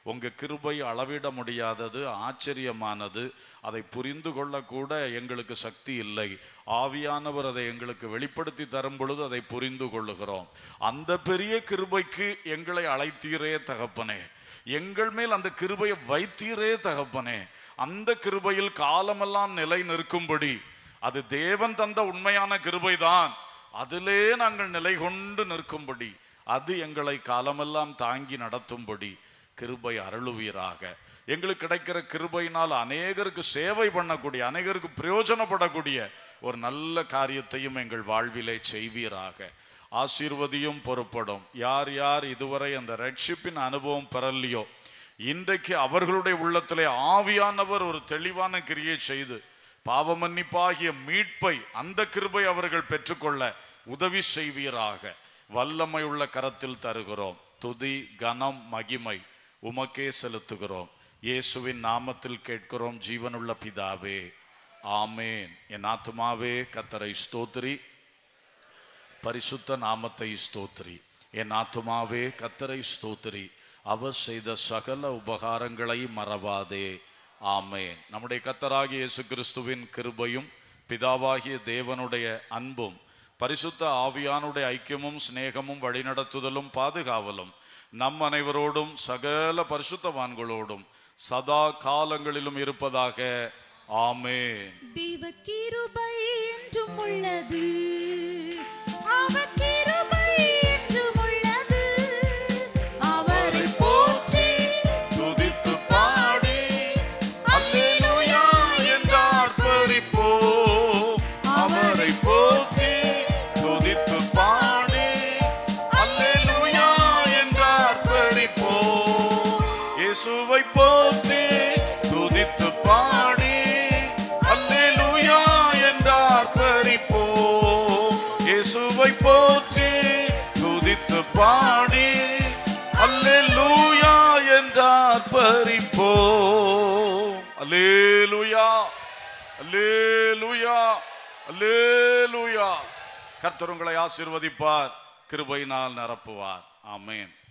Speaker 1: உங்க கிருபை அளவிட முடியாதது ஆச்சரியமானது அதை புரிந்து கொள்ளக்கூட எங்களுக்கு சக்தி இல்லை ஆவியானவர் அதை எங்களுக்கு வெளிப்படுத்தி தரும் பொழுது அதை புரிந்து கொள்ளுகிறோம் அந்த பெரிய கிருபைக்கு எங்களை அழைத்தீரே தகப்பனே எங்கள் மேல் அந்த கிருபையை வைத்தீரே தகப்பனே அந்த கிருபையில் காலமெல்லாம் நிலை நிற்கும்படி அது தேவன் தந்த உண்மையான கிருபைதான் அதிலே நாங்கள் நிலை கொண்டு நிற்கும்படி அது எங்களை காலமெல்லாம் தாங்கி நடத்தும்படி கிருபை அருளுவீராக எங்களுக்கு கிடைக்கிற கிருபையினால் அநேகருக்கு சேவை பண்ணக்கூடிய அநேகருக்கு பிரயோஜனப்படக்கூடிய ஒரு நல்ல காரியத்தையும் எங்கள் வாழ்விலே செய்வீராக ஆசீர்வதியும் பொறுப்படும் யார் யார் இதுவரை அந்த ரட்சிப்பின் அனுபவம் பெறலையோ இன்றைக்கு அவர்களுடைய உள்ளத்திலே ஆவியானவர் ஒரு தெளிவான கிரியை செய்து பாவ மன்னிப்பாகிய மீட்பை அந்த கிருபை அவர்கள் பெற்றுக்கொள்ள உதவி செய்வீராக வல்லமை உள்ள கரத்தில் தருகிறோம் துதி கனம் மகிமை உமக்கே செலுத்துகிறோம் இயேசுவின் நாமத்தில் கேட்கிறோம் ஜீவனுள்ள பிதாவே ஆமேன் என் ஆத்துமாவே கத்தரை ஸ்தோத்திரி பரிசுத்த நாமத்தை ஸ்தோத்திரி என் ஆத்துமாவே கத்தரை ஸ்தோத்திரி அவர் செய்த சகல உபகாரங்களை மறவாதே ஆமேன் நம்முடைய கத்தராகிய இயேசு கிறிஸ்துவின் கிருபையும் பிதாவாகிய தேவனுடைய அன்பும் பரிசுத்த ஆவியானுடைய ஐக்கியமும் சிநேகமும் வழிநடத்துதலும் பாதுகாவலும் நம் அனைவரோடும் சகல பரிசுத்தவான்களோடும் சதா காலங்களிலும் இருப்பதாக ஆமேன்
Speaker 2: தேவ கிருபை என்றும் உள்ளது அவர் கிருபை என்றும் உள்ளது அவரை போற்றி
Speaker 1: துதித்து பாடி அல்லேலூயா என்று ஆர்ப்பரிப்போம் அவரை போற்றி துதித்து பாடி அல்லேலூயா என்று ஆர்ப்பரிப்போம் இயேசுவை போற்றி துதித்து பாடி அல்லேலூயா என்று ஆர்ப்பரிப்போம் இயேசுவை போற்றி துதித்து பாடி அல்லேலூயா என்றார் பறிப்போம் அல்லேலூயா அல்லேலூயா அல்லேலூயா கர்த்தர் உங்களை ஆசீர்வதிப்பார் கிருபையினால் நிரப்புவார் ஆமென்